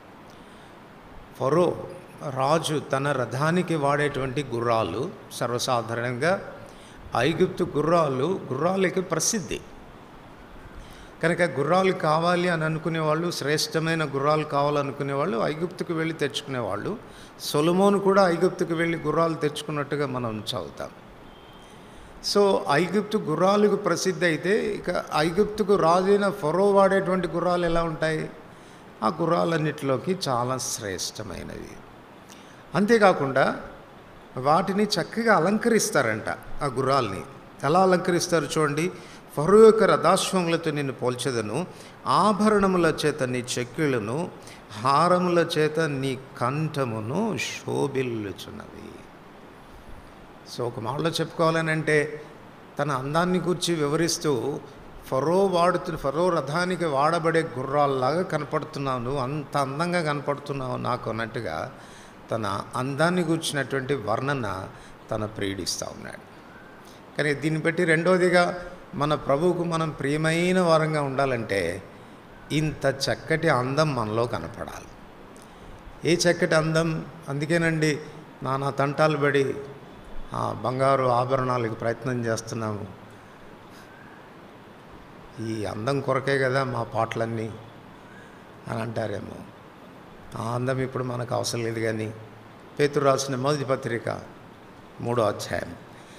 ఫరో రాజు తన రథానికి వాడేటువంటి గుర్రాలు సర్వసాధారణంగా ఐగుప్తు గుర్రాలు గుర్రాలకి ప్రసిద్ధి కనుక గుర్రాలు కావాలి అని అనుకునేవాళ్ళు శ్రేష్టమైన గుర్రాలు కావాలనుకునే వాళ్ళు ఐగుప్తుకు వెళ్ళి తెచ్చుకునేవాళ్ళు సొలమోను కూడా ఐగుప్తుకు వెళ్ళి గుర్రాలు తెచ్చుకున్నట్టుగా మనం చదువుతాం సో ఐగుప్తు గుర్రాలకు ప్రసిద్ధి అయితే ఇక ఐగుప్తుకు రాజైన ఫరో వాడేటువంటి గుర్రాలు ఎలా ఉంటాయి ఆ గుర్రాలన్నిటిలోకి చాలా శ్రేష్టమైనవి అంతేకాకుండా వాటిని చక్కగా అలంకరిస్తారంట ఆ గుర్రాల్ని ఎలా అలంకరిస్తారు చూడండి ఫరో యొక్క రథాశ్వములతో నిన్ను పోల్చెదను ఆభరణముల చేత నీ చెక్కిళ్ళను హారముల చేత నీ కంఠమును శోభిల్లుచున్నవి సో ఒక మాటలో చెప్పుకోవాలనంటే తన అందాన్ని గురించి వివరిస్తూ ఫరో వాడుతు ఫరో రథానికి వాడబడే గుర్రాల్లాగా కనపడుతున్నావు నువ్వు అంత అందంగా కనపడుతున్నావు నాకు అన్నట్టుగా తన అందాన్ని కూర్చున్నటువంటి వర్ణన తన ప్రియుడిస్తూ ఉన్నాడు కానీ దీన్ని బట్టి రెండోదిగా మన ప్రభువుకు మనం ప్రియమైన వారంగా ఉండాలంటే ఇంత చక్కటి అందం మనలో కనపడాలి ఏ చక్కటి అందం అందుకేనండి నానా తంటాలు పడి ఆ బంగారు ఆభరణాలకు ప్రయత్నం చేస్తున్నాము ఈ అందం కొరకే కదా మా పాటలన్నీ అని అంటారేమో ఆ అందం ఇప్పుడు మనకు అవసరం లేదు కానీ పేతురు రాసిన మొదటి పత్రిక మూడో అధ్యాయం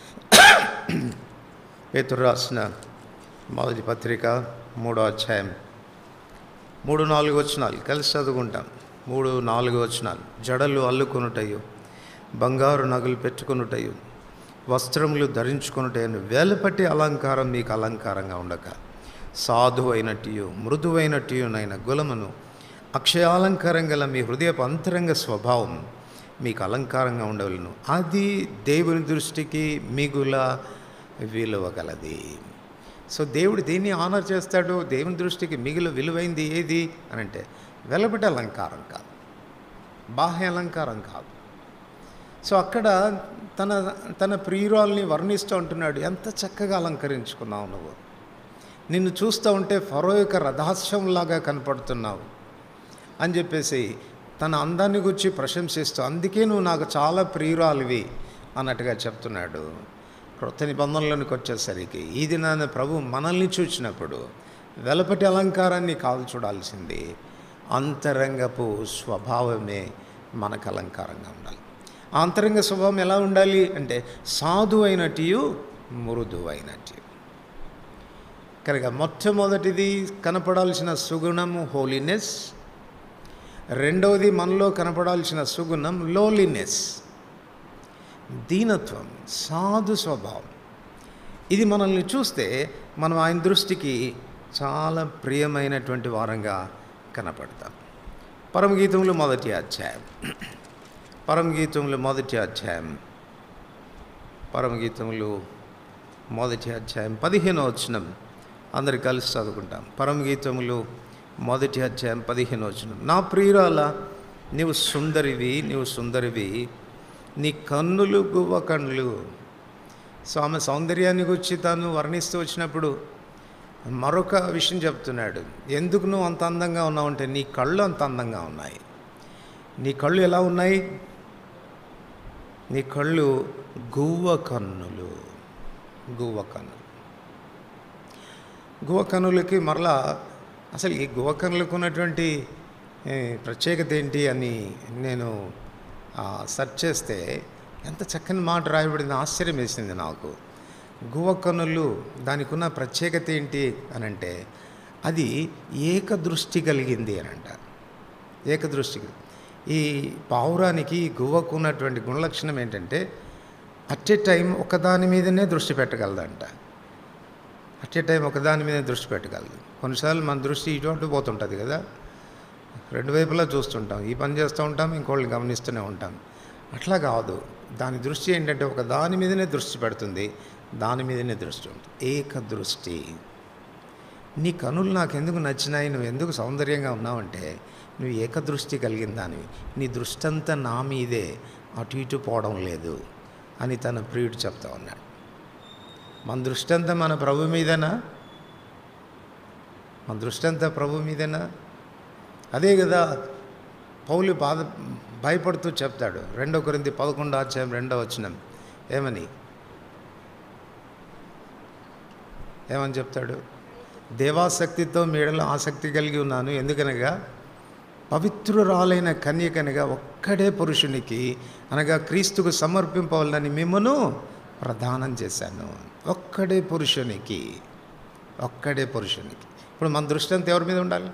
పేతురు రాసిన మొదటి పత్రిక మూడో అధ్యాయం మూడు నాలుగు వచనాలు కలిసి చదువుకుంటాం మూడు నాలుగు వచనాలు జడలు అల్లుకొనుటయు బంగారు నగలు పెట్టుకొనుటయు వస్త్రములు ధరించుకొనుటయను వేలపట్టి అలంకారం మీకు అలంకారంగా ఉండక సాధు అయినట్టు మృదువైనట్టునైన గులమును అక్షయాలంకారం గల మీ హృదయపు అంతరంగ స్వభావం మీకు అలంకారంగా ఉండవలను అది దేవుని దృష్టికి మిగుల విలువ గలది సో దేవుడు దేన్ని ఆనర్ చేస్తాడు దేవుని దృష్టికి మిగులు విలువైంది ఏది అని అంటే వెలబడి అలంకారం కాదు బాహ్య అలంకారం కాదు సో అక్కడ తన తన ప్రియురాల్ని వర్ణిస్తూ ఉంటున్నాడు ఎంత చక్కగా అలంకరించుకున్నావు నువ్వు నిన్ను చూస్తూ ఉంటే ఫరో యొక్క రథాస్యంలాగా కనపడుతున్నావు అని చెప్పేసి తన అందాన్ని గురించి ప్రశంసిస్తూ అందుకే నువ్వు నాకు చాలా ప్రియురాలివి అన్నట్టుగా చెప్తున్నాడు క్రొత్త నిబంధనలోనికి వచ్చేసరికి ఈ దినాన ప్రభు మనల్ని చూచినప్పుడు వెలపటి అలంకారాన్ని కాదు చూడాల్సింది అంతరంగపు స్వభావమే మనకు అలంకారంగా ఉండాలి ఆ అంతరంగ స్వభావం ఎలా ఉండాలి అంటే సాధు అయినట్టు మృదు అయినట్టు కనుక మొట్టమొదటిది కనపడాల్సిన సుగుణము హోలీనెస్ రెండవది మనలో కనపడాల్సిన సుగుణం లోలీనెస్ దీనత్వం సాధు స్వభావం ఇది మనల్ని చూస్తే మనం ఆయన దృష్టికి చాలా ప్రియమైనటువంటి వారంగా కనపడతాం పరమగీతములు మొదటి అధ్యాయం పరమగీతములు మొదటి అధ్యాయం పరమగీతములు మొదటి అధ్యాయం పదిహేనో వచనం అందరు కలిసి చదువుకుంటాం పరమగీతములు మొదటి అధ్యాయం పదిహేను వచనం నా ప్రియురాల నీవు సుందరివి నీవు సుందరివి నీ కన్నులు గువ్వ కన్నులు సో ఆమె సౌందర్యాన్ని గురించి తాను వర్ణిస్తూ వచ్చినప్పుడు మరొక విషయం చెప్తున్నాడు ఎందుకు నువ్వు అంత అందంగా ఉన్నావు అంటే నీ కళ్ళు అంత అందంగా ఉన్నాయి నీ కళ్ళు ఎలా ఉన్నాయి నీ కళ్ళు గువ్వ కన్నులు గువ్వ కన్నులు గువ్వ కన్నులకి మరలా అసలు ఈ గువ్వ కన్నులకు ఉన్నటువంటి ఏ, ప్రత్యేకత ఏంటి అని నేను ఆ, సెర్చ్ చేస్తే ఎంత చక్కని మాట రాయబడింది ఆశ్చర్యం వేసింది నాకు గువ్వ కన్నులు దానికి ఉన్న ప్రత్యేకత ఏంటి అని అంటే అది ఏకదృష్టి కలిగింది అని అంట ఏకదృష్టి ఈ పావురానికి ఈ గువ్వకు ఉన్నటువంటి గుణలక్షణం ఏంటంటే అట్ ఏ టైం ఒకదాని మీదనే దృష్టి పెట్టగలదంట అట్ ఏ టైం ఒకదాని మీద దృష్టి పెట్టగలదు కొన్నిసార్లు మన దృష్టి ఇటువంటి పోతుంటుంది కదా రెండు వైపులా చూస్తుంటాం ఈ పని చేస్తూ ఉంటాం ఇంకోళ్ళని గమనిస్తూనే ఉంటాం అట్లా కాదు దాని దృష్టి ఏంటంటే ఒక దాని మీదనే దృష్టి పెడుతుంది దాని మీదనే దృష్టి ఉంటుంది ఏక దృష్టి నీ కనులు నాకు ఎందుకు నచ్చినాయి నువ్వు ఎందుకు సౌందర్యంగా ఉన్నావంటే నువ్వు ఏకదృష్టి కలిగిన దానివి నీ దృష్టి అంతా నా మీదే అటు ఇటు పోవడం లేదు అని తన ప్రియుడు చెప్తా ఉన్నాడు మన దృష్టి అంతా మన ప్రభు మీదేనా మన దృష్టి అంతా ప్రభు మీదేనా అదే కదా పౌలు బాధ భయపడుతూ చెప్తాడు రెండో కొరింది పదకొండో అధ్యాయం రెండో వచనం ఏమని ఏమని చెప్తాడు దేవాసక్తితో మీడలో ఆసక్తి కలిగి ఉన్నాను ఎందుకనగా పవిత్రురాలైన కన్యకనగా ఒక్కడే పురుషునికి అనగా క్రీస్తుకు సమర్పింపవాలని మిమ్మను ప్రదానం చేశాను ఒక్కడే పురుషునికి ఒక్కడే పురుషునికి ఇప్పుడు మన దృష్టి అంతా ఎవరి మీద ఉండాలి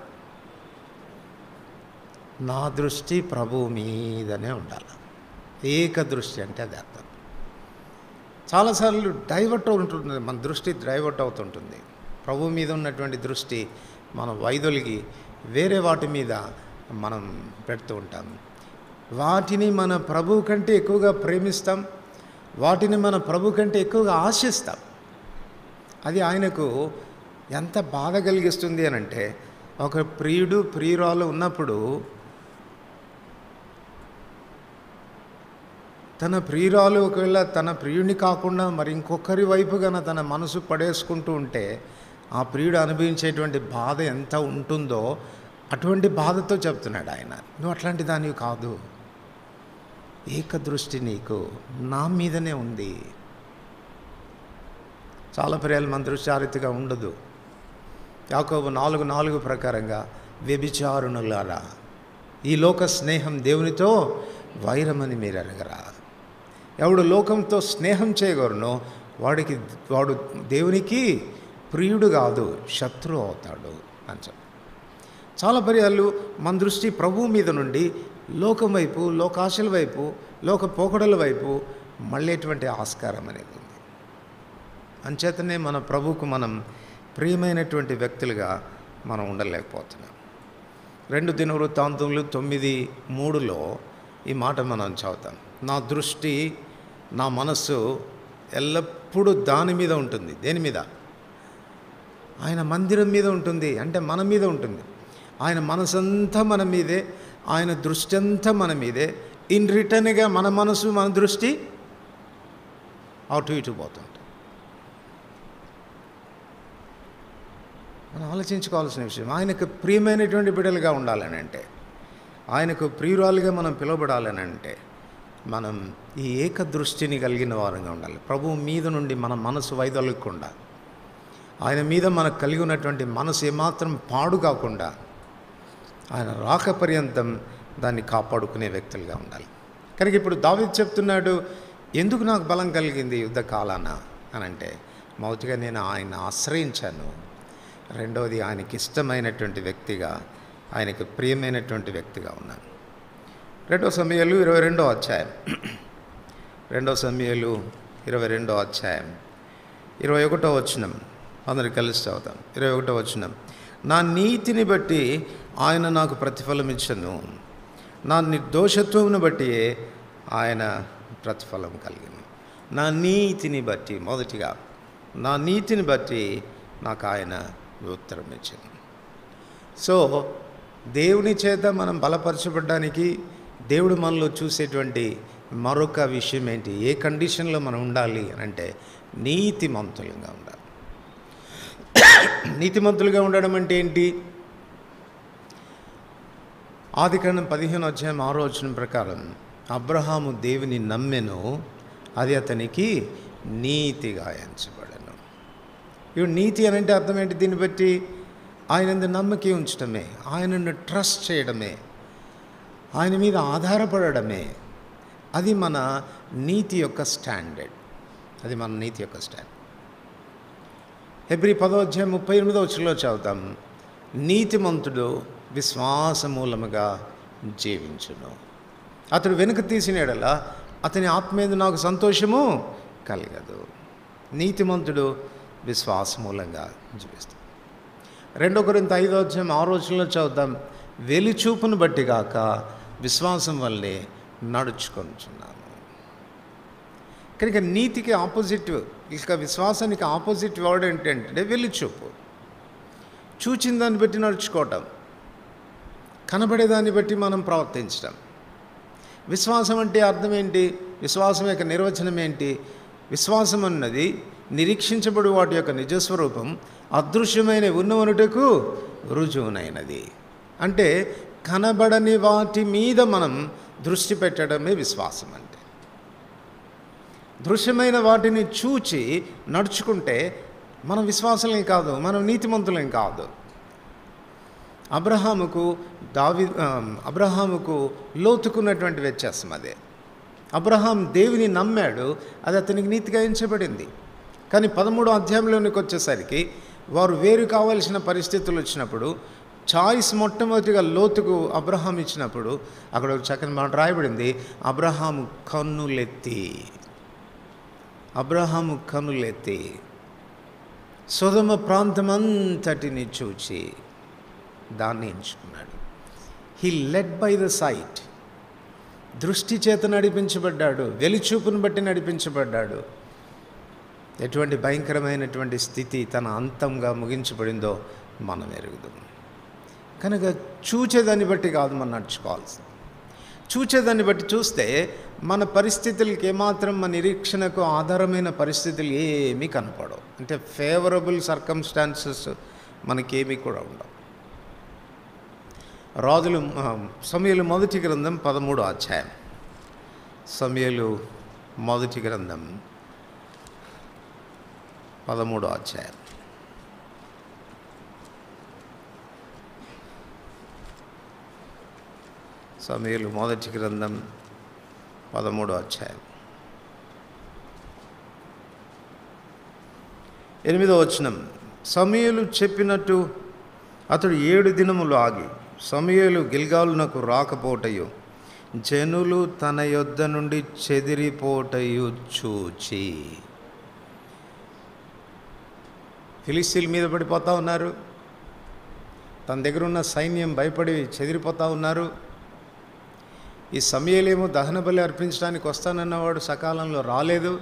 నా దృష్టి ప్రభు మీదనే ఉండాలి ఏక దృష్టి అంటే అది అర్థం చాలాసార్లు డైవర్ట్ ఉంటుంది మన దృష్టి డైవర్ట్ అవుతుంటుంది ప్రభు మీద ఉన్నటువంటి దృష్టి మనం వైదొలిగి వేరే వాటి మీద మనం పెడుతూ ఉంటాం వాటిని మన ప్రభు కంటే ఎక్కువగా ప్రేమిస్తాం వాటిని మన ప్రభు కంటే ఎక్కువగా ఆశిస్తాం అది ఆయనకు ఎంత బాధ కలిగిస్తుంది అని అంటే ఒక ప్రియుడు ప్రియురాలు ఉన్నప్పుడు తన ప్రియురాలు ఒకవేళ తన ప్రియుడిని కాకుండా మరి ఇంకొకరి వైపు గన తన మనసు పడేసుకుంటూ ఉంటే ఆ ప్రియుడు అనుభవించేటువంటి బాధ ఎంత ఉంటుందో అటువంటి బాధతో చెప్తున్నాడు ఆయన నువ్వు అట్లాంటి దానివి కాదు ఏకదృష్టి నీకు నా మీదనే ఉంది చాలా ప్రియాలు మన దృష్టి ఆ రీతిగా ఉండదు యాకోబు నాలుగు నాలుగు ప్రకారంగా వ్యభిచారుణులారా ఈ లోక స్నేహం దేవునితో వైరమని మీరు అడగరా ఎవడు లోకంతో స్నేహం చేయగలనో వాడికి వాడు దేవునికి ప్రియుడు కాదు శత్రువు అవుతాడు అని చెప్పి చాలా పర్యాలు మన దృష్టి ప్రభువు మీద నుండి లోకం వైపు లోకాశల వైపు లోక పోకడల వైపు మళ్ళేటువంటి ఆస్కారం అనేది ఉంది అంచేతనే మన ప్రభువుకు మనం ప్రియమైనటువంటి వ్యక్తులుగా మనం ఉండలేకపోతున్నాం రెండు దినవృత్తాంతములు తొమ్మిది మూడులో ఈ మాట మనం చదువుతాం నా దృష్టి నా మనస్సు ఎల్లప్పుడూ దాని మీద ఉంటుంది దేని మీద ఆయన మందిరం మీద ఉంటుంది అంటే మన మీద ఉంటుంది ఆయన మనసంతా మన మీదే ఆయన దృష్టి అంతా మన మీదే ఇన్ రిటర్న్గా మన మనసు మన దృష్టి అటు ఇటు పోతుంది మనం ఆలోచించుకోవాల్సిన విషయం ఆయనకు ప్రియమైనటువంటి బిడ్డలుగా ఉండాలని అంటే ఆయనకు ప్రియురాలుగా మనం పిలువబడాలని అంటే మనం ఈ ఏక దృష్టిని కలిగిన వారంగా ఉండాలి ప్రభువు మీద నుండి మన మనసు వైదొలగకుండా ఆయన మీద మనకు కలిగి ఉన్నటువంటి మనసు ఏమాత్రం పాడు కాకుండా ఆయన రాక పర్యంతం దాన్ని కాపాడుకునే వ్యక్తులుగా ఉండాలి కనుక ఇప్పుడు దావిద్ చెప్తున్నాడు ఎందుకు నాకు బలం కలిగింది యుద్ధ కాలాన అని అంటే మొదటిగా నేను ఆయన ఆశ్రయించాను రెండవది ఆయనకి ఇష్టమైనటువంటి వ్యక్తిగా ఆయనకు ప్రియమైనటువంటి వ్యక్తిగా ఉన్నాను రెండో సమయాలు ఇరవై రెండో అధ్యాయం రెండో సమయాలు ఇరవై రెండో అధ్యాయం ఇరవై ఒకటో వచనం అందరికి కలిసి చదువుతాం ఇరవై ఒకటో వచనం నా నీతిని బట్టి ఆయన నాకు ప్రతిఫలం ఇచ్చను నా నిర్దోషత్వమును బట్టి ఆయన ప్రతిఫలం కలిగింది నా నీతిని బట్టి మొదటిగా నా నీతిని బట్టి నాకు ఆయన ఉత్తరం ఇచ్చింది సో దేవుని చేత మనం బలపరచబడడానికి దేవుడు మనలో చూసేటువంటి మరొక విషయం ఏంటి ఏ కండిషన్లో మనం ఉండాలి అని అంటే నీతిమంతులుగా ఉండాలి నీతిమంతులుగా ఉండడం అంటే ఏంటి ఆదికాండం పదిహేను అధ్యాయం ఆరో వచ్చిన ప్రకారం అబ్రహాము దేవుని నమ్మెను అది అతనికి నీతిగా ఎంచబడను ఇప్పుడు నీతి అని అంటే అర్థం ఏంటి దీన్ని బట్టి ఆయన నమ్మకి ఉంచడమే ఆయనను ట్రస్ట్ చేయడమే ఆయన మీద ఆధారపడడమే అది మన నీతి యొక్క స్టాండర్డ్ అది మన నీతి యొక్క స్టాండర్డ్ ఎబ్రి పదోధ్యాయం ముప్పై ఎనిమిదో వచ్చులో చదువుతాం నీతిమంతుడు విశ్వాస మూలముగా జీవించును అతడు వెనుక తీసిన ఎడల అతని ఆత్మీయ నాకు సంతోషము కలగదు నీతిమంతుడు విశ్వాస మూలంగా జీవిస్తాడు రెండో కొరింత ఐదో అధ్యాయం ఆ రోజుల్లో చదువుతాం వెలిచూపును బట్టి కాక విశ్వాసం వల్లే నడుచుకొనుచున్నాను కనుక నీతికి ఆపోజిట్ ఇక విశ్వాసానికి ఆపోజిట్ వర్డ్ ఏంటంటే వెలిచూపు చూచిన దాన్ని బట్టి నడుచుకోవటం కనబడేదాన్ని బట్టి మనం ప్రవర్తించడం విశ్వాసం అంటే అర్థం ఏంటి విశ్వాసం యొక్క నిర్వచనం ఏంటి విశ్వాసం అన్నది నిరీక్షించబడి వాటి యొక్క నిజస్వరూపం అదృశ్యమైన ఉన్నవనుటకు రుజువునైనది అంటే కనబడని వాటి మీద మనం దృష్టి పెట్టడమే విశ్వాసం అంటే దృశ్యమైన వాటిని చూచి నడుచుకుంటే మనం విశ్వాసలేం కాదు మనం నీతిమంతులేం కాదు అబ్రహాముకు దావి ఆ, అబ్రహాముకు లోతుకున్నటువంటి వ్యత్యాసం అదే అబ్రహాం దేవుని నమ్మాడు అది అతనికి నీతిగా ఎంచబడింది కానీ పదమూడో అధ్యాయంలోనికి వచ్చేసరికి వారు వేరు కావాల్సిన పరిస్థితులు వచ్చినప్పుడు చాయిస్ మొట్టమొదటిగా లోతుకు అబ్రహాం ఇచ్చినప్పుడు అక్కడ ఒక చక్కని మాట రాయబడింది అబ్రహాము కన్నులెత్తి అబ్రహాము కన్నులెత్తి సుధమ ప్రాంతమంతటిని చూచి దాన్ని ఎంచుకున్నాడు he led by the sight దృష్టి చేత నడిపించబడ్డాడు వెలిచూపును బట్టి నడిపించబడ్డాడు ఎటువంటి భయంకరమైనటువంటి స్థితి తన అంతంగా ముగించబడిందో మనం ఎరుగుదాం కనుక చూచేదాన్ని బట్టి కాదు మనం నడుచుకోవాల్సింది చూచేదాన్ని బట్టి చూస్తే మన పరిస్థితులకి ఏమాత్రం మన నిరీక్షణకు ఆధారమైన పరిస్థితులు ఏమీ కనపడవు అంటే ఫేవరబుల్ సర్కమ్స్టాన్సెస్ మనకేమీ కూడా ఉండవు రాజులు సమయలు మొదటి గ్రంథం పదమూడు అధ్యాయం సమయలు మొదటి గ్రంథం పదమూడో అధ్యాయం సమయలు మొదటి గ్రంథం పదమూడో అధ్యాయం ఎనిమిదో వచనం సమయలు చెప్పినట్టు అతడు ఏడు దినములు ఆగి సమయలు గిల్గాలునకు రాకపోటయు జనులు తన యొద్ద నుండి చెదిరిపోటయు చూచి ఫిలిస్తీన్ల మీద పడిపోతూ ఉన్నారు తన దగ్గర ఉన్న సైన్యం భయపడి చెదిరిపోతూ ఉన్నారు ఈ సమయలేమో దహన బలి అర్పించడానికి వస్తానన్నవాడు సకాలంలో రాలేదు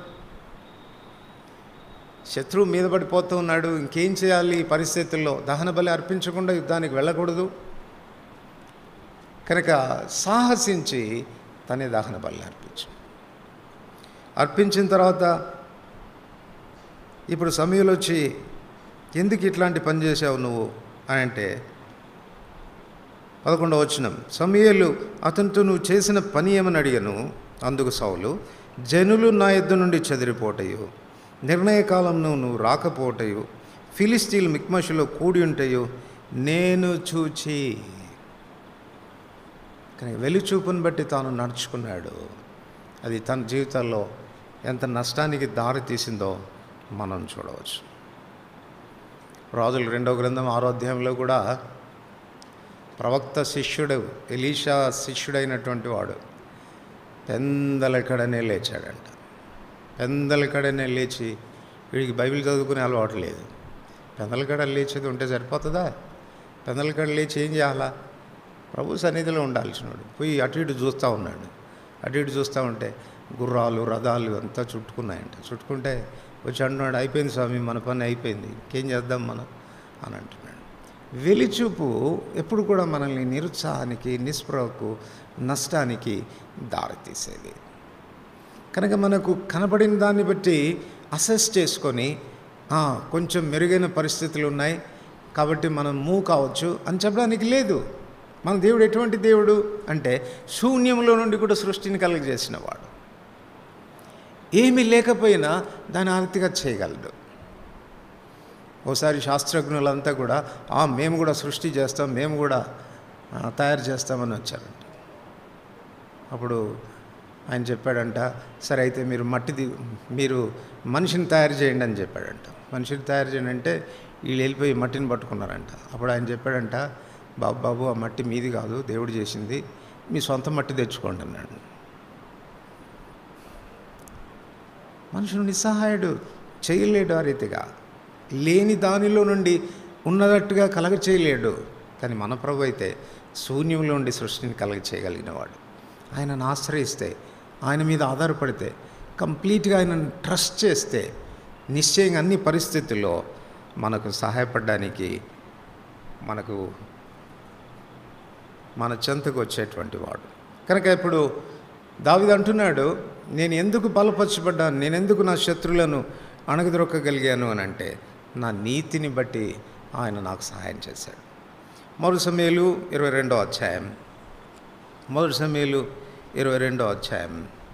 శత్రువు మీద పడిపోతూ ఉన్నాడు ఇంకేం చేయాలి ఈ పరిస్థితుల్లో దహన బలి అర్పించకుండా యుద్ధానికి వెళ్ళకూడదు కనుక సాహసించి తనే దహన బలి అర్పించు అర్పించిన తర్వాత ఇప్పుడు సమయంలో వచ్చి ఎందుకు ఇట్లాంటి పని చేసావు నువ్వు అని అంటే పదకొండవ వచనం సమయలు అతనితో నువ్వు చేసిన పని ఏమని అడిగాను అందుకు సౌలు జనులు నా యుద్ధ నుండి చెదిరిపోటయు నిర్ణయ కాలంలో నువ్వు రాకపోటయు ఫిలిస్తీన్లు మిక్మషులో కూడి ఉంటాయో నేను చూచి కానీ వెలిచూపుని బట్టి తాను నడుచుకున్నాడు అది తన జీవితాల్లో ఎంత నష్టానికి దారి తీసిందో మనం చూడవచ్చు రాజులు రెండవ గ్రంథం ఆరో అధ్యాయంలో కూడా ప్రవక్త శిష్యుడు ఎలీషా శిష్యుడైనటువంటి వాడు పెందలకడనే లేచాడంట పెందలకడనే లేచి వీడికి బైబిల్ చదువుకునే అలవాటు లేదు పెందలకడ లేచేది ఉంటే సరిపోతుందా పెందలకడ లేచి ఏం చేయాలా ప్రభు సన్నిధిలో ఉండాల్సినాడు పోయి అటు ఇటు చూస్తూ ఉన్నాడు అటు ఇటు చూస్తూ ఉంటే గుర్రాలు రథాలు అంతా చుట్టుకున్నాయంట చుట్టుకుంటే వచ్చి అంటున్నాడు అయిపోయింది స్వామి మన పని అయిపోయింది ఇంకేం చేద్దాం మనం అని అంటున్నాడు వెలిచూపు ఎప్పుడు కూడా మనల్ని నిరుత్సాహానికి నిస్పృహకు నష్టానికి దారితీసేది కనుక మనకు కనబడిన దాన్ని బట్టి అసెస్ చేసుకొని "ఆ, కొంచెం మెరుగైన పరిస్థితులు ఉన్నాయి కాబట్టి మనం మూవ్ కావచ్చు అని చెప్పడానికి లేదు మన దేవుడు ఎటువంటి దేవుడు అంటే శూన్యంలో నుండి కూడా సృష్టిని కలుగజేసిన వాడు ఏమీ లేకపోయినా దాన్ని ఆర్తిగా చేయగలడు ఓసారి శాస్త్రజ్ఞులంతా కూడా "ఆ, మేము కూడా సృష్టి చేస్తాం మేము కూడా ఆ, తయారు చేస్తామని వచ్చారంట అప్పుడు ఆయన చెప్పాడంట సరే అయితే మీరు మట్టిది మీరు మనిషిని తయారు చేయండి అని చెప్పాడంట మనిషిని తయారు చేయండి అంటే వీళ్ళు వెళ్ళిపోయి మట్టిని పట్టుకున్నారంట అప్పుడు ఆయన చెప్పాడంట బాబు బాబు ఆ మట్టి మీది కాదు దేవుడు చేసింది మీ సొంత మట్టి తెచ్చుకోండి అన్నాడు మనుషుడు నిస్సహాయుడు చేయలేడు ఆ రీతిగా లేని దానిలో నుండి ఉన్నదట్టుగా కలగ చేయలేడు కానీ మన ప్రభు అయితే శూన్యంలో నుండి సృష్టిని కలగ చేయగలిగినవాడు ఆయనను ఆశ్రయిస్తే ఆయన మీద ఆధారపడితే కంప్లీట్గా ఆయనను ట్రస్ట్ చేస్తే నిశ్చయంగా అన్ని పరిస్థితుల్లో మనకు సహాయపడడానికి మనకు మన చెంతకు వచ్చేటువంటి వాడు కనుక ఇప్పుడు దావిది అంటున్నాడు నేను ఎందుకు బలపరచబడ్డాను నేను ఎందుకు నా శత్రువులను అణగదొక్కగలిగాను అని అంటే నా నీతిని బట్టి ఆయన నాకు సహాయం చేశాడు మొదటి సమయాలు ఇరవై రెండో అధ్యాయం మొదటి సమయాలు ఇరవై రెండో అధ్యాయం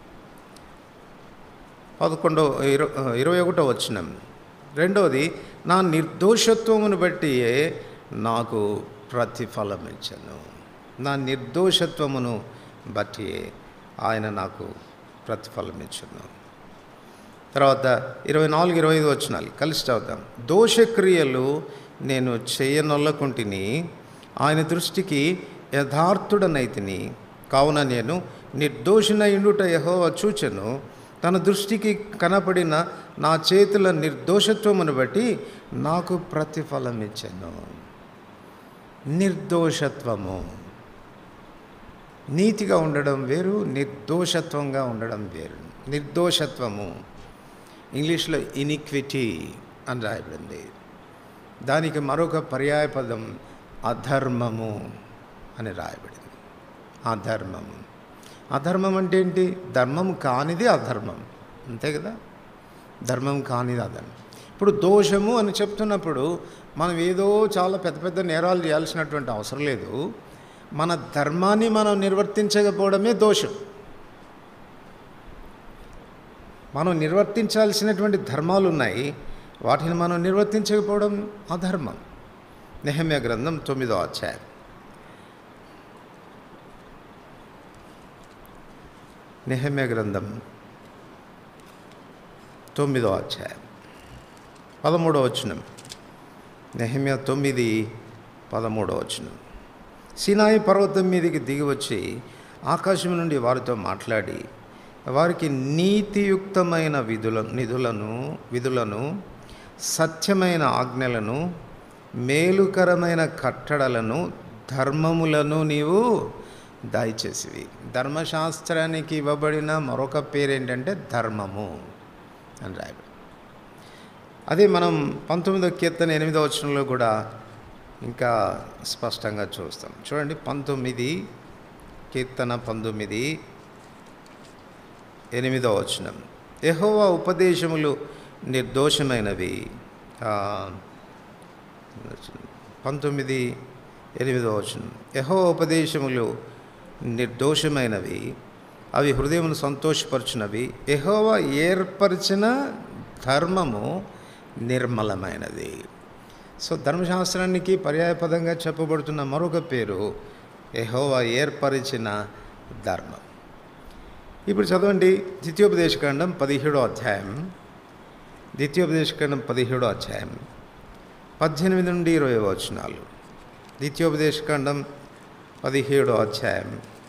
పదకొండో ఇరవై ఇరవై ఒకటో వచ్చినం రెండోది నా నిర్దోషత్వమును బట్టి నాకు ప్రతిఫలం ఇచ్చను నా నిర్దోషత్వమును బట్టి ఆయన నాకు ప్రతిఫలం ఇచ్చును తర్వాత ఇరవై నాలుగు ఇరవై ఐదు వచ్చినాలి కలిసి చదువుతాం దోషక్రియలు నేను చేయనొల్లకుంటిని ఆయన దృష్టికి యథార్థుడనైతిని కావున నేను నిర్దోషినయుండుట యహోవ చూచెను తన దృష్టికి కనపడిన నా చేతుల నిర్దోషత్వమును బట్టి నాకు ప్రతిఫలం ఇచ్చాను నిర్దోషత్వము నీతిగా ఉండడం వేరు నిర్దోషత్వంగా ఉండడం వేరు నిర్దోషత్వము ఇంగ్లీష్లో ఇనిక్విటీ అని రాయబడింది దానికి మరొక పర్యాయ పదం అధర్మము అని రాయబడింది అధర్మము అధర్మం అంటే ఏంటి ధర్మం కానిది అధర్మం అంతే కదా ధర్మం కానిది అధర్మం ఇప్పుడు దోషము అని చెప్తున్నప్పుడు మనం ఏదో చాలా పెద్ద పెద్ద నేరాలు చేయాల్సినటువంటి అవసరం లేదు మన ధర్మాన్ని మనం నిర్వర్తించకపోవడమే దోషం మనం నిర్వర్తించాల్సినటువంటి ధర్మాలు ఉన్నాయి వాటిని మనం నిర్వర్తించకపోవడం అధర్మం నెహమ్య గ్రంథం తొమ్మిదో అధ్యాయం నెహమ్య గ్రంథం తొమ్మిదో అధ్యాయం పదమూడో వచనం నెహమ్య తొమ్మిది పదమూడో వచనం సినాయి పర్వతం మీదకి దిగి వచ్చి ఆకాశం నుండి వారితో మాట్లాడి వారికి నీతియుక్తమైన విధుల నిధులను విధులను సత్యమైన ఆజ్ఞలను మేలుకరమైన కట్టడలను ధర్మములను నీవు దయచేసివి ధర్మశాస్త్రానికి ఇవ్వబడిన మరొక పేరేంటంటే ధర్మము అని రాయబడి అదే మనం పంతొమ్మిదో కీర్తన ఎనిమిదో వచనంలో కూడా ఇంకా స్పష్టంగా చూస్తాం చూడండి పంతొమ్మిది కీర్తన పంతొమ్మిది ఎనిమిదో వచనం యెహోవా ఉపదేశములు నిర్దోషమైనవి ఆ, పంతొమ్మిది ఎనిమిదో వచనం యహో ఉపదేశములు నిర్దోషమైనవి అవి హృదయమును సంతోషపరచునవి యెహోవా ఏర్పరిచిన ధర్మము నిర్మలమైనది సో ధర్మశాస్త్రానికి పర్యాయపదంగా చెప్పబడుతున్న మరొక పేరు యెహోవా ఏర్పరిచిన ధర్మం ఇప్పుడు చదవండి ద్వితీయోపదేశకాండం పదిహేడో అధ్యాయం ద్వితీయోపదేశకాండం పదిహేడో అధ్యాయం పద్దెనిమిది నుండి ఇరవై వచనాలు ద్వితీయోపదేశకాండం పదిహేడో అధ్యాయం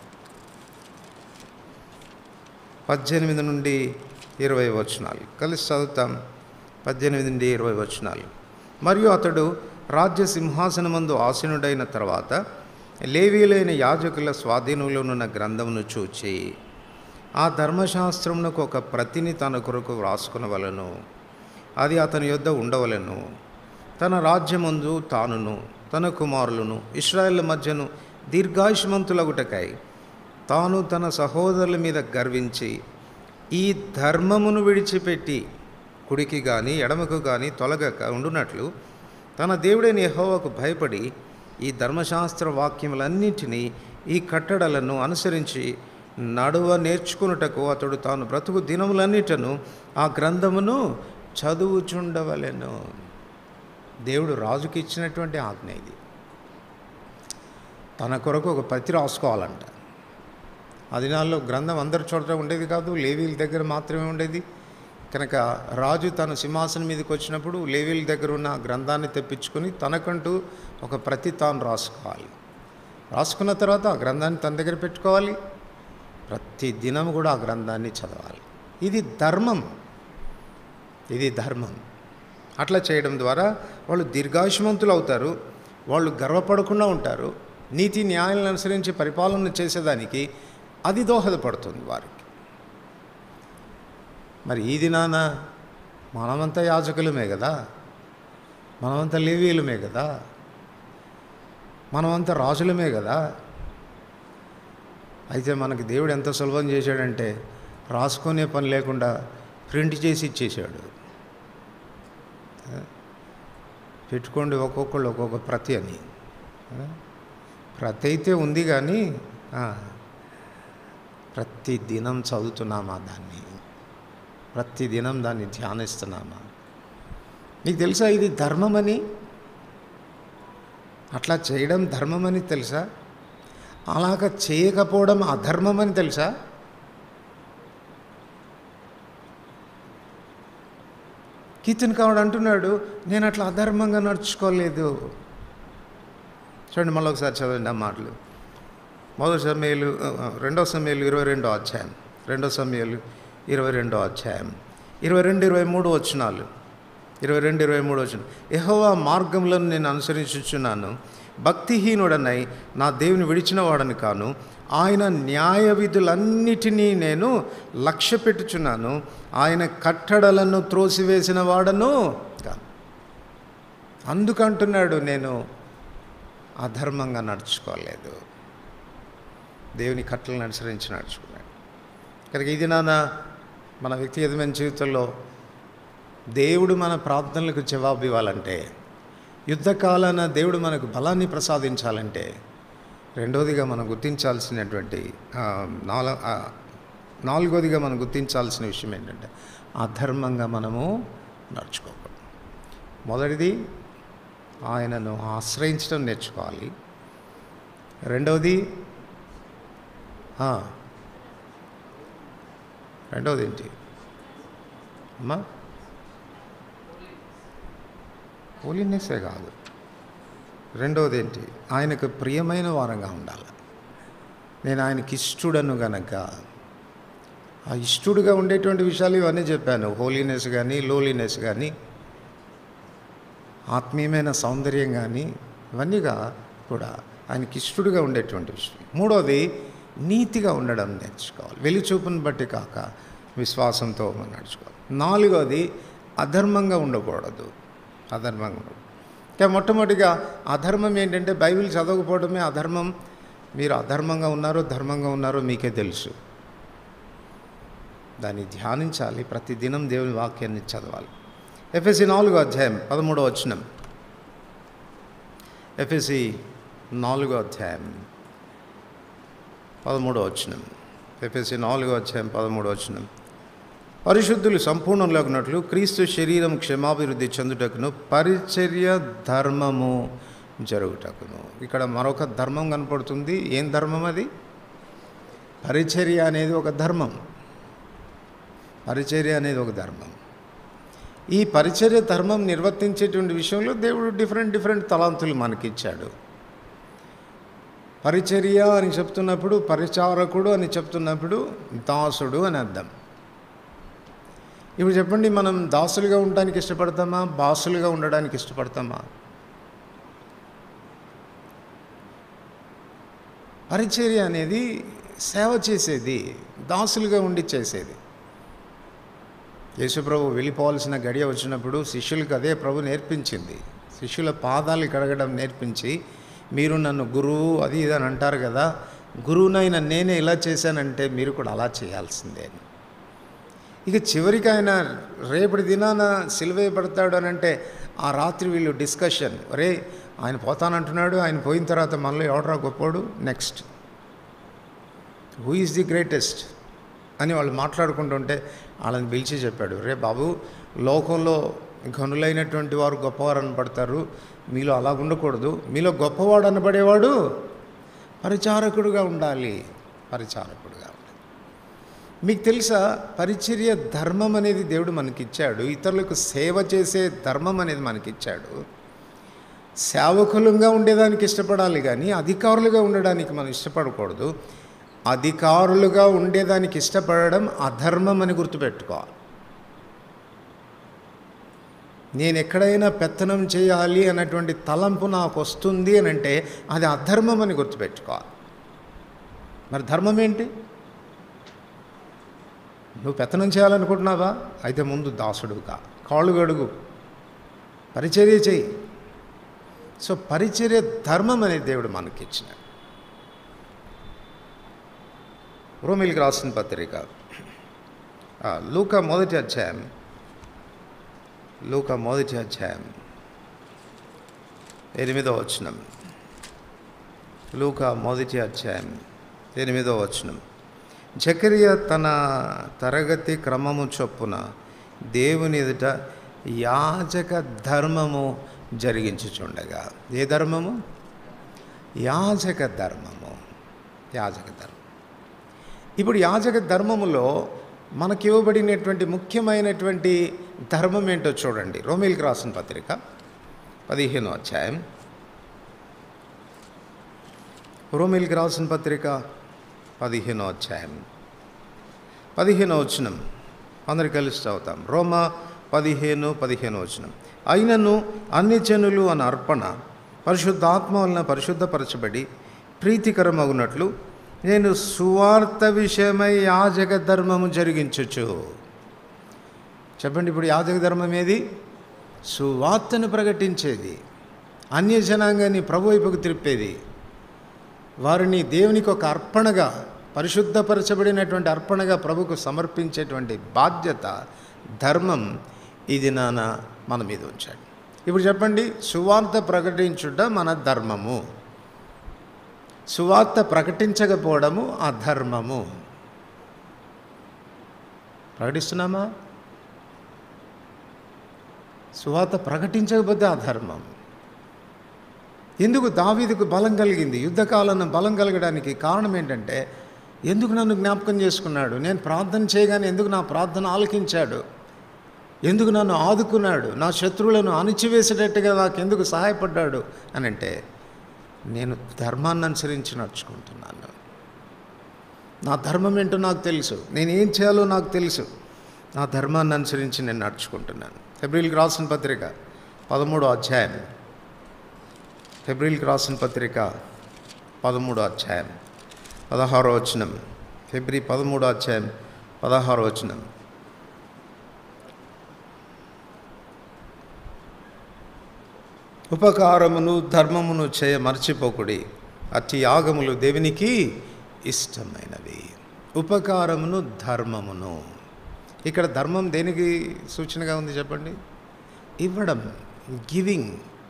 పద్దెనిమిది నుండి ఇరవై వచనాలు కలిసి చదువుతాం పద్దెనిమిది నుండి ఇరవై వచనాలు మరియు అతడు రాజ్య సింహాసనమందు ఆసీనుడైన తర్వాత లేవీలైన యాజకుల స్వాధీనంలోనున్న గ్రంథమును చూచి ఆ ధర్మశాస్త్రమునకు ఒక ప్రతిని తన కొరకు వ్రాసుకునవలను అది అతని యొద్ద ఉండవలను తన రాజ్యమందు తానును తన కుమారులను ఇస్రాయేల్ మధ్యను దీర్ఘాయుష్మంతులగుటకై తాను తన సహోదరుల మీద గర్వించి ఈ ధర్మమును విడిచిపెట్టి కుడికి కానీ ఎడమకు కానీ తొలగక ఉండునట్లు తన దేవుడైన యెహోవాకు భయపడి ఈ ధర్మశాస్త్ర వాక్యములన్నింటినీ ఈ కట్టడలను అనుసరించి నడువ నేర్చుకున్నటకు అతడు తాను బ్రతుకు దినములన్నిటను ఆ గ్రంథమును చదువుచుండవలెను దేవుడు రాజుకి ఇచ్చినటువంటి ఆజ్ఞ ఇది తన కొరకు ఒక ప్రతి రాసుకోవాలంట ఆ దినాల్లో గ్రంథం అందరి చోట ఉండేది కాదు లేవీల దగ్గర మాత్రమే ఉండేది కనుక రాజు తన సింహాసనం మీదకి వచ్చినప్పుడు లేవీల దగ్గర ఉన్న ఆ గ్రంథాన్ని తెప్పించుకొని తనకంటూ ఒక ప్రతి తాను రాసుకోవాలి రాసుకున్న తర్వాత ఆ గ్రంథాన్ని తన దగ్గర పెట్టుకోవాలి ప్రతి దినం కూడా ఆ గ్రంథాన్ని చదవాలి ఇది ధర్మం ఇది ధర్మం అట్లా చేయడం ద్వారా వాళ్ళు దీర్ఘాయుష్మంతులు అవుతారు వాళ్ళు గర్వపడకుండా ఉంటారు నీతి న్యాయాలను అనుసరించి పరిపాలన చేసేదానికి అది దోహదపడుతుంది వారికి మరి ఈ దినాన మనమంతా యాజకులమే కదా మనమంతా లేవీయులమే కదా మనమంతా రాజులమే కదా అయితే మనకి దేవుడు ఎంత సులభం చేశాడంటే రాసుకునే పని లేకుండా ప్రింట్ చేసి ఇచ్చేసాడు పెట్టుకోండి ఒక్కొక్కళ్ళు ఒక్కొక్క ప్రతి అని ఆ? ప్రతి అయితే ఉంది కానీ ఆ, ప్రతి దినం చదువుతున్నామా దాన్ని ప్రతి దినం దాన్ని ధ్యానిస్తున్నామా నీకు తెలుసా ఇది ధర్మమని అట్లా చేయడం ధర్మమని తెలుసా అలాగ చేయకపోవడం అధర్మమని తెలుసా కీర్తన్ కావుడు అంటున్నాడు నేను అట్లా అధర్మంగా నడుచుకోలేదు చూడండి మళ్ళీ ఒకసారి చదవండి ఆ మాటలు మొదటి సమయాలు రెండో సమయాలు ఇరవై రెండో అధ్యాయం రెండో సమయాలు ఇరవై రెండో అధ్యాయం ఇరవై రెండు ఇరవై మూడు వచనాలు ఇరవై రెండు ఇరవై మూడు వచ్చిన యెహోవా మార్గంలో నేను అనుసరించుచున్నాను భక్తిహీనుడనై నా దేవుని విడిచిన వాడని కాను ఆయన న్యాయ విధులన్నిటినీ నేను లక్ష్య పెట్టుచున్నాను ఆయన కట్టడలను త్రోసివేసిన వాడను కాను అందుకంటున్నాడు నేను అధర్మంగా నడుచుకోలేదు దేవుని కట్టలను అనుసరించి నడుచుకున్నాడు కనుక ఇది నాన్న మన వ్యక్తిగతమైన జీవితంలో దేవుడు మన ప్రార్థనలకు జవాబు ఇవ్వాలంటే యుద్ధకాలాన దేవుడు మనకు బలాన్ని ప్రసాదించాలంటే రెండవదిగా మనం గుర్తించాల్సినటువంటి ఆ, నాల ఆ, నాలుగోదిగా మనం గుర్తించాల్సిన విషయం ఏంటంటే అధర్మంగా మనము నడుచుకోకూడదు మొదటిది ఆయనను ఆశ్రయించడం నేర్చుకోవాలి రెండవది ఆ, రెండవది ఏంటి అమ్మా హోలీనెస్సే కాదు రెండవది ఏంటి ఆయనకు ప్రియమైన వారంగా ఉండాలి నేను ఆయనకి ఇష్టడను గనక ఆ ఇష్టడుగా ఉండేటువంటి విషయాలు ఇవన్నీ చెప్పాను హోలీనెస్ కానీ లోలీనెస్ కానీ ఆత్మీయమైన సౌందర్యం కానీ ఇవన్నీగా కూడా ఆయనకి ఇష్టడుగా ఉండేటువంటి విషయం మూడోది నీతిగా ఉండడం నేర్చుకోవాలి వెలిచూపును బట్టి కాక విశ్వాసంతో మనం నడుచుకోవాలి నాలుగోది అధర్మంగా ఉండకూడదు అధర్మంగా ఉండకూడదు ఇంకా మొట్టమొదటిగా అధర్మం ఏంటంటే బైబిల్ చదవకపోవడమే అధర్మం మీరు అధర్మంగా ఉన్నారో ధర్మంగా ఉన్నారో మీకే తెలుసు దాన్ని ధ్యానించాలి ప్రతి దినం దేవుని వాక్యాన్ని చదవాలి ఎఫ్ఎసి నాలుగో అధ్యాయం పదమూడో వచనం ఎఫ్ఎసి నాలుగో అధ్యాయం పదమూడో వచనం ఎఫ్ఎసి నాలుగో అధ్యాయం పదమూడో వచనం పరిశుద్ధులు సంపూర్ణంలోకినట్లు క్రీస్తు శరీరం క్షమాభివృద్ధి చెందుటకును పరిచర్య ధర్మము జరుగుటకును ఇక్కడ మరొక ధర్మం కనపడుతుంది ఏం ధర్మం అది పరిచర్య అనేది ఒక ధర్మం పరిచర్య అనేది ఒక ధర్మం ఈ పరిచర్య ధర్మం నిర్వర్తించేటువంటి విషయంలో దేవుడు డిఫరెంట్ డిఫరెంట్ తలాంతులు మనకిచ్చాడు పరిచర్య అని చెప్తున్నప్పుడు పరిచారకుడు అని చెప్తున్నప్పుడు దాసుడు అని అర్థం ఇప్పుడు చెప్పండి మనం దాసులుగా ఉండడానికి ఇష్టపడతామా బాసులుగా ఉండడానికి ఇష్టపడతామా పరిచర్య అనేది సేవ చేసేది దాసులుగా ఉండి చేసేది యేసుప్రభు వెళ్ళిపోవాల్సిన గడియ వచ్చినప్పుడు శిష్యులకు అదే ప్రభు నేర్పించింది శిష్యుల పాదాలు కడగడం నేర్పించి మీరు నన్ను గురువు అది ఇది అని అంటారు కదా గురువునైనా నేనే ఇలా చేశానంటే మీరు కూడా అలా చేయాల్సిందే అని ఇక చివరికి ఆయన రేపటి దినాన సిలువేయబడతాడు అని అంటే ఆ రాత్రి వీళ్ళు డిస్కషన్ ఒరే ఆయన పోతానంటున్నాడు ఆయన పోయిన తర్వాత మనలో ఎవడరా గొప్పోడు next who is the greatest అని వాళ్ళు మాట్లాడుకుంటుంటే వాళ్ళని పిలిచి చెప్పాడు రే బాబు లోకంలో గనులైనటువంటి వారు గొప్పవారు అనబడతారు మీలో అలా ఉండకూడదు మీలో గొప్పవాడు అనబడేవాడు పరిచారకుడుగా ఉండాలి పరిచారకుడుగా ఉండాలి మీకు తెలుసా పరిచర్య ధర్మం అనేది దేవుడు మనకిచ్చాడు ఇతరులకు సేవ చేసే ధర్మం అనేది మనకిచ్చాడు సేవకులుగా ఉండేదానికి ఇష్టపడాలి కానీ అధికారులుగా ఉండడానికి మనం ఇష్టపడకూడదు అధికారులుగా ఉండేదానికి ఇష్టపడడం అధర్మం అని గుర్తుపెట్టుకోవాలి నేను ఎక్కడైనా పెత్తనం చేయాలి అన్నటువంటి తలంపు నాకు వస్తుంది అని అంటే అది అధర్మం అని గుర్తుపెట్టుకోవాలి మరి ధర్మం ఏంటి నువ్వు పెత్తనం చేయాలనుకుంటున్నావా అయితే ముందు దాసుడుగా కాళ్ళు గడుగు పరిచర్య చేయి సో పరిచర్య ధర్మం అనేది దేవుడు మనకిచ్చినాడు రోమిల్కి రాసిన పత్రిక ఆ, లూకా మొదటి అధ్యాయం లూకా మొదటి అధ్యాయం ఎనిమిదో వచనం లూకా మొదటి అధ్యాయం ఎనిమిదో వచనం జకరియా తన తరగతి క్రమము చొప్పున దేవుని ఎదుట యాజక ధర్మము జరిగించుచుండగా ఏ ధర్మము యాజక ధర్మము యాజక ధర్మం ఇప్పుడు యాజక ధర్మములో మనకి ఇవ్వబడినటువంటి ముఖ్యమైనటువంటి ధర్మం ఏంటో చూడండి రోమిల్కి రాసిన పత్రిక పదిహేనో అధ్యాయం రోమిల్కి రాసిన పత్రిక పదిహేనో అధ్యాయం పదిహేనో వచనం అందరు కలిసి చదువుతాం రోమా పదిహేను పదిహేను వచనం అయినను అన్ని జనులు అన్న అర్పణ పరిశుద్ధాత్మ వలన పరిశుద్ధపరచబడి ప్రీతికరమగునట్లు నేను సువార్త విషయమై యాజక ధర్మము జరిగించచ్చు చెప్పండి ఇప్పుడు యాజక ధర్మం ఏది సువార్తను ప్రకటించేది అన్య జనాంగాన్ని ప్రభు వైపుకు త్రిప్పేది వారిని దేవునికి ఒక అర్పణగా పరిశుద్ధపరచబడినటువంటి అర్పణగా ప్రభుకు సమర్పించేటువంటి బాధ్యత ధర్మం ఇది నాన్న మన మీద ఉంచాడు ఇప్పుడు చెప్పండి సువార్త ప్రకటించుట మన ధర్మము సువార్త ప్రకటించకపోవడము అధర్మము ప్రకటిస్తున్నామా సువార్త ప్రకటించకపోతే అధర్మం ఎందుకు దావీదుకు బలం కలిగింది యుద్ధకాలంలో బలం కలగడానికి కారణం ఏంటంటే ఎందుకు నన్ను జ్ఞాపకం చేసుకున్నాడు నేను ప్రార్థన చేయగానే ఎందుకు నా ప్రార్థన ఆలకించాడు ఎందుకు నన్ను ఆదుకున్నాడు నా శత్రువులను అణిచివేసేటట్టుగా నాకు ఎందుకు సహాయపడ్డాడు అని అంటే నేను ధర్మాన్ని అనుసరించి నడుచుకుంటున్నాను నా ధర్మం ఏంటో నాకు తెలుసు నేను ఏం చేయాలో నాకు తెలుసు నా ధర్మాన్ని అనుసరించి నేను నడుచుకుంటున్నాను ఫిబ్రిల్కి రాసిన పత్రిక పదమూడో అధ్యాయం ఫిబ్రిల్కి రాసిన పత్రిక పదమూడో అధ్యాయం పదహారో వచనం ఫిబ్రి పదమూడో అధ్యాయం పదహారో వచనం ఉపకారమును ధర్మమును చేయ మర్చిపోకుడి అట్టి యాగములు దేవునికి ఇష్టమైనవి ఉపకారమును ధర్మమును ఇక్కడ ధర్మం దేనికి సూచనగా ఉంది చెప్పండి ఇవ్వడం గివింగ్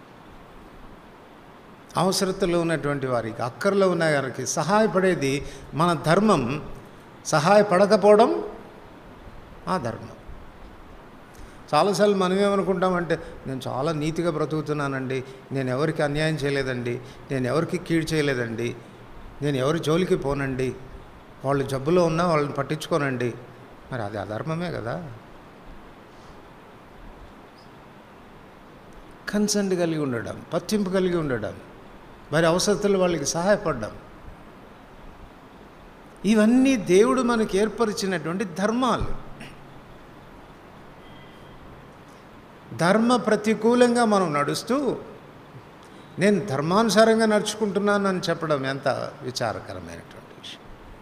అవసరతలో ఉన్నటువంటి వారికి అక్కర్లో ఉన్న వారికి సహాయపడేది మన ధర్మం సహాయపడకపోవడం ఆ ధర్మం చాలాసార్లు మనం ఏమనుకుంటామంటే నేను చాలా నీతిగా బ్రతుకుతున్నానండి నేను ఎవరికి అన్యాయం చేయలేదండి నేను ఎవరికి కీడు చేయలేదండి నేను ఎవరి జోలికి పోనండి వాళ్ళు జబ్బులో ఉన్నా వాళ్ళని పట్టించుకోనండి మరి అది అధర్మమే కదా కన్సర్న్ కలిగి ఉండడం పట్టింపు కలిగి ఉండడం వారి అవసరతలు వాళ్ళకి సహాయపడడం ఇవన్నీ దేవుడు మనకి ఏర్పరిచినటువంటి ధర్మాలు ధర్మ ప్రతికూలంగా మనం నడుస్తూ నేను ధర్మానుసారంగా నడుచుకుంటున్నాను అని చెప్పడం ఎంత విచారకరమైనటువంటి విషయం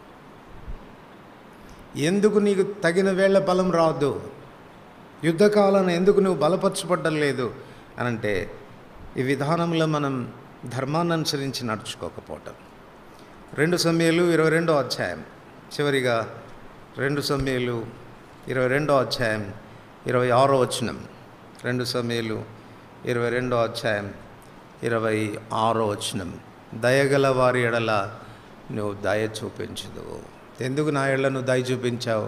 ఎందుకు నీకు తగిన వేళ బలం రాదు యుద్ధకాలం ఎందుకు నువ్వు బలపరచబడ్డం లేదు అని అంటే ఈ విధానంలో మనం ధర్మాన్ని అనుసరించి నడుచుకోకపోవటం రెండు సమయాలు ఇరవై రెండో అధ్యాయం చివరిగా రెండు సమయాలు ఇరవై రెండో అధ్యాయం ఇరవై ఆరో వచనం రెండు సమయాలు ఇరవై రెండో అధ్యాయం ఇరవై ఆరో వచనం దయగల వారి ఎడల నువ్వు దయ చూపించదు ఎందుకు నా ఎడల నువ్వు దయ చూపించావు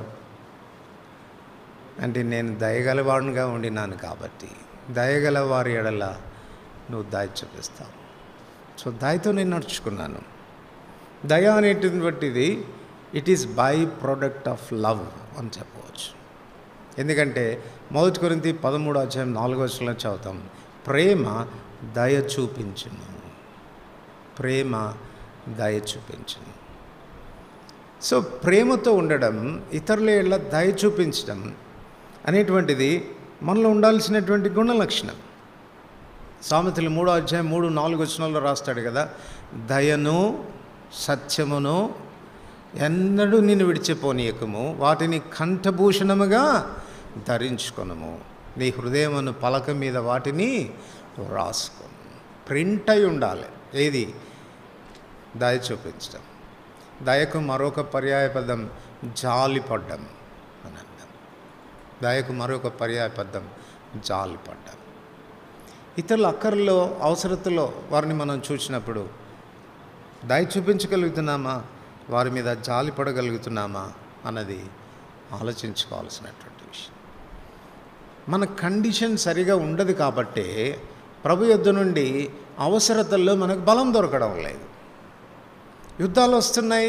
అంటే నేను దయగలవాడుగా ఉండినాను కాబట్టి దయగల వారి ఎడల నువ్వు దయ చూపిస్తావు సో దయతో నేను నడుచుకున్నాను దయ అనేటువంటిది it is by product of love అని చెప్పవచ్చు ఎందుకంటే మొదటి కొరింతి పదమూడు అధ్యాయం నాలుగో వచనంలో చదువుతాం ప్రేమ దయ చూపించును ప్రేమ దయ చూపించును సో ప్రేమతో ఉండడం ఇతరుల ఏళ్ళ దయ చూపించడం అనేటువంటిది మనలో ఉండాల్సినటువంటి గుణ లక్షణం సామెతలు మూడో అధ్యాయం మూడు నాలుగు వచనాల్లో రాస్తాడు కదా దయను సత్యమును ఎన్నడూ నిన్ను విడిచిపోనీయకము వాటిని కంఠభూషణముగా ధరించుకొనము నీ హృదయమును పలక మీద వాటిని రాసుకోను ప్రింట్ అయి ఉండాలి ఏది దయ చూపించడం దయకు మరొక పర్యాయ పదం జాలిపడ్డం అని అర్థం దయకు మరొక పర్యాయ పదం జాలిపడ్డం ఇతరుల అక్కర్లో అవసరతలో వారిని మనం చూసినప్పుడు దయ చూపించగలుగుతున్నామా వారి మీద జాలి పడగలుగుతున్నామా అన్నది ఆలోచించుకోవాల్సినటువంటి విషయం మన కండిషన్ సరిగా ఉండదు కాబట్టే ప్రభు యుద్ధ నుండి అవసరతల్లో మనకు బలం దొరకడం లేదు యుద్ధాలు వస్తున్నాయి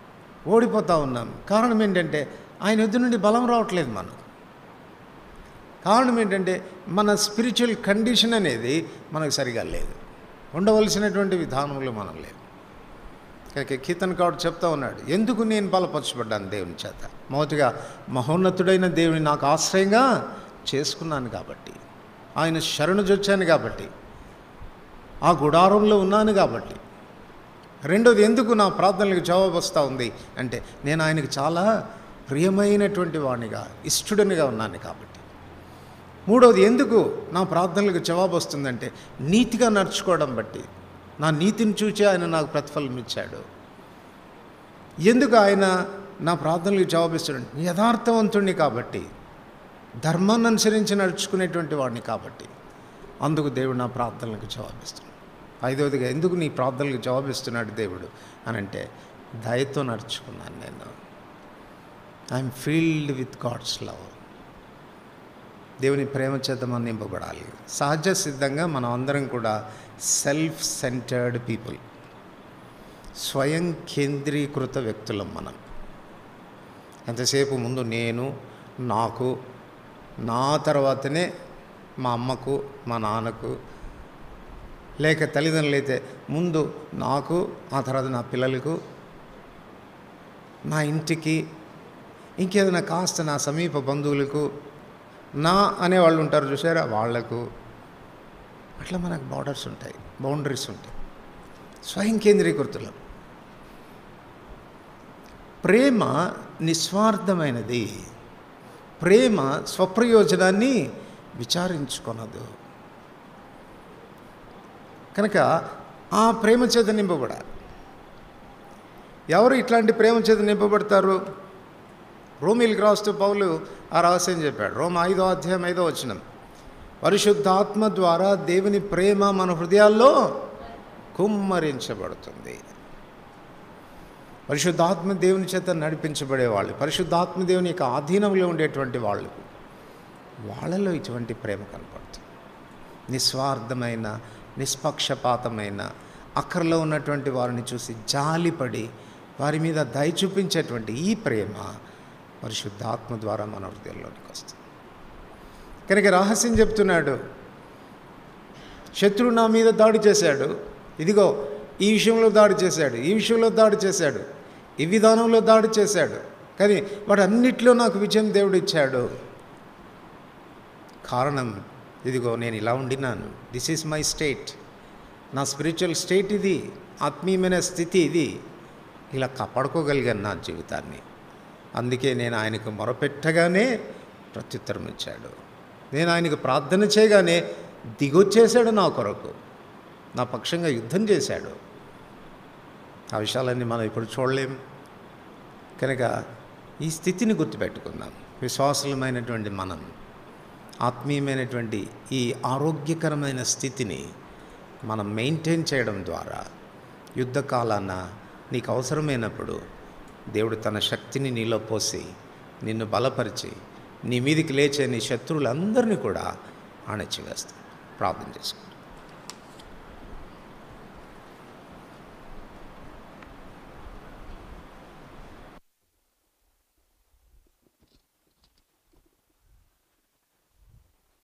ఓడిపోతూ ఉన్నాం కారణం ఏంటంటే ఆయన యుద్ధ నుండి బలం రావట్లేదు మనకు కారణం ఏంటంటే మన స్పిరిచువల్ కండిషన్ అనేది మనకు సరిగా లేదు ఉండవలసినటువంటి విధానంలో మనం లేవు కనుక కీర్తన్ కాడు చెప్తా ఉన్నాడు ఎందుకు నేను బలపరచబడ్డాను దేవుని చేత మొదటిగా మహోన్నతుడైన దేవుని నాకు ఆశ్రయంగా చేసుకున్నాను కాబట్టి ఆయన శరణు జొచ్చాను కాబట్టి ఆ గుడారంలో ఉన్నాను కాబట్టి రెండోది ఎందుకు నా ప్రార్థనలకు జవాబు వస్తూ ఉంది అంటే నేను ఆయనకు చాలా ప్రియమైనటువంటి వాడినిగా ఇష్టడునిగా ఉన్నాను కాబట్టి మూడవది ఎందుకు నా ప్రార్థనలకు జవాబు వస్తుందంటే నీతిగా నడుచుకోవడం బట్టి నా నీతిని చూచి ఆయన నాకు ప్రతిఫలం ఇచ్చాడు ఎందుకు ఆయన నా ప్రార్థనలకు జవాబిస్తున్నాడు యథార్థవంతుణ్ణి కాబట్టి ధర్మాన్ని అనుసరించి నడుచుకునేటువంటి వాడిని కాబట్టి అందుకు దేవుడు నా ప్రార్థనలకు జవాబిస్తున్నాడు ఐదవదిగా ఎందుకు నీ ప్రార్థనలకు జవాబిస్తున్నాడు దేవుడు అని అంటే దయతో నడుచుకున్నాను నేను I'm filled with God's love దేవుని ప్రేమ చేత మనం నింపబడాలి సహజ సిద్ధంగా మనం అందరం కూడా సెల్ఫ్ సెంటర్డ్ పీపుల్ స్వయం కేంద్రీకృత వ్యక్తులం మనం ఎంతసేపు ముందు నేను నాకు నా తర్వాతనే మా అమ్మకు మా నాన్నకు లేక తల్లిదండ్రులు అయితే ముందు నాకు ఆ తర్వాత నా పిల్లలకు నా ఇంటికి ఇంకేదైనా కాస్త నా సమీప బంధువులకు నా అనేవాళ్ళు ఉంటారు చూసారా వాళ్లకు అట్లా మనకు బార్డర్స్ ఉంటాయి బౌండరీస్ ఉంటాయి స్వయం కేంద్రీకృతులం ప్రేమ నిస్వార్థమైనది ప్రేమ స్వప్రయోజనాన్ని విచారించుకొనదు కనుక ఆ ప్రేమ చేత నింపబడాలి ఎవరు ఇట్లాంటి ప్రేమ చేత నింపబడతారు రోమిల్కి రాస్తూ పౌలు ఆ రహస్యం చెప్పాడు రోమ ఐదో అధ్యాయం ఐదో వచ్చిన పరిశుద్ధాత్మ ద్వారా దేవుని ప్రేమ మన హృదయాల్లో కుమ్మరించబడుతుంది పరిశుద్ధాత్మ దేవుని చేత నడిపించబడేవాళ్ళు పరిశుద్ధాత్మ దేవుని యొక్క ఆధీనంలో ఉండేటువంటి వాళ్ళు వాళ్ళలో ఇటువంటి ప్రేమ కనపడుతుంది నిస్వార్థమైన నిష్పక్షపాతమైన అక్కర్లో ఉన్నటువంటి వారిని చూసి జాలిపడి వారి మీద దయ చూపించేటువంటి ఈ ప్రేమ పరిశుద్ధాత్మ ద్వారా మన హృదయంలోనికి వస్తుంది కనుక రహస్యం చెప్తున్నాడు శత్రువు నా మీద దాడి చేశాడు ఇదిగో ఈ విషయంలో దాడి చేశాడు ఈ విషయంలో దాడి చేశాడు ఈ విధానంలో దాడి చేశాడు కానీ వాడు అన్నిట్లో నాకు విజయం దేవుడు ఇచ్చాడు కారణం ఇదిగో నేను ఇలా ఉండినాను దిస్ ఈజ్ మై స్టేట్ నా స్పిరిచువల్ స్టేట్ ఇది ఆత్మీయమైన స్థితి ఇది ఇలా కాపాడుకోగలిగాను నా జీవితాన్ని అందుకే నేను ఆయనకు మొరపెట్టగానే ప్రత్యుత్తరం ఇచ్చాడు నేను ఆయనకు ప్రార్థన చేయగానే దిగొచ్చేశాడు నా కొరకు నా పక్షంగా యుద్ధం చేశాడు ఆ విషయాలన్నీ మనం ఇప్పుడు చూడలేం కనుక ఈ స్థితిని గుర్తుపెట్టుకుందాం విశ్వాసలమైనటువంటి మనం ఆత్మీయమైనటువంటి ఈ ఆరోగ్యకరమైన స్థితిని మనం మెయింటైన్ చేయడం ద్వారా యుద్ధకాలాన నీకు అవసరమైనప్పుడు దేవుడు తన శక్తిని నీలో పోసి నిన్ను బలపరిచి నీ మీదికి లేచే నీ శత్రువులందరినీ కూడా అణచివేస్తాడు ప్రార్థన చేసుకోండి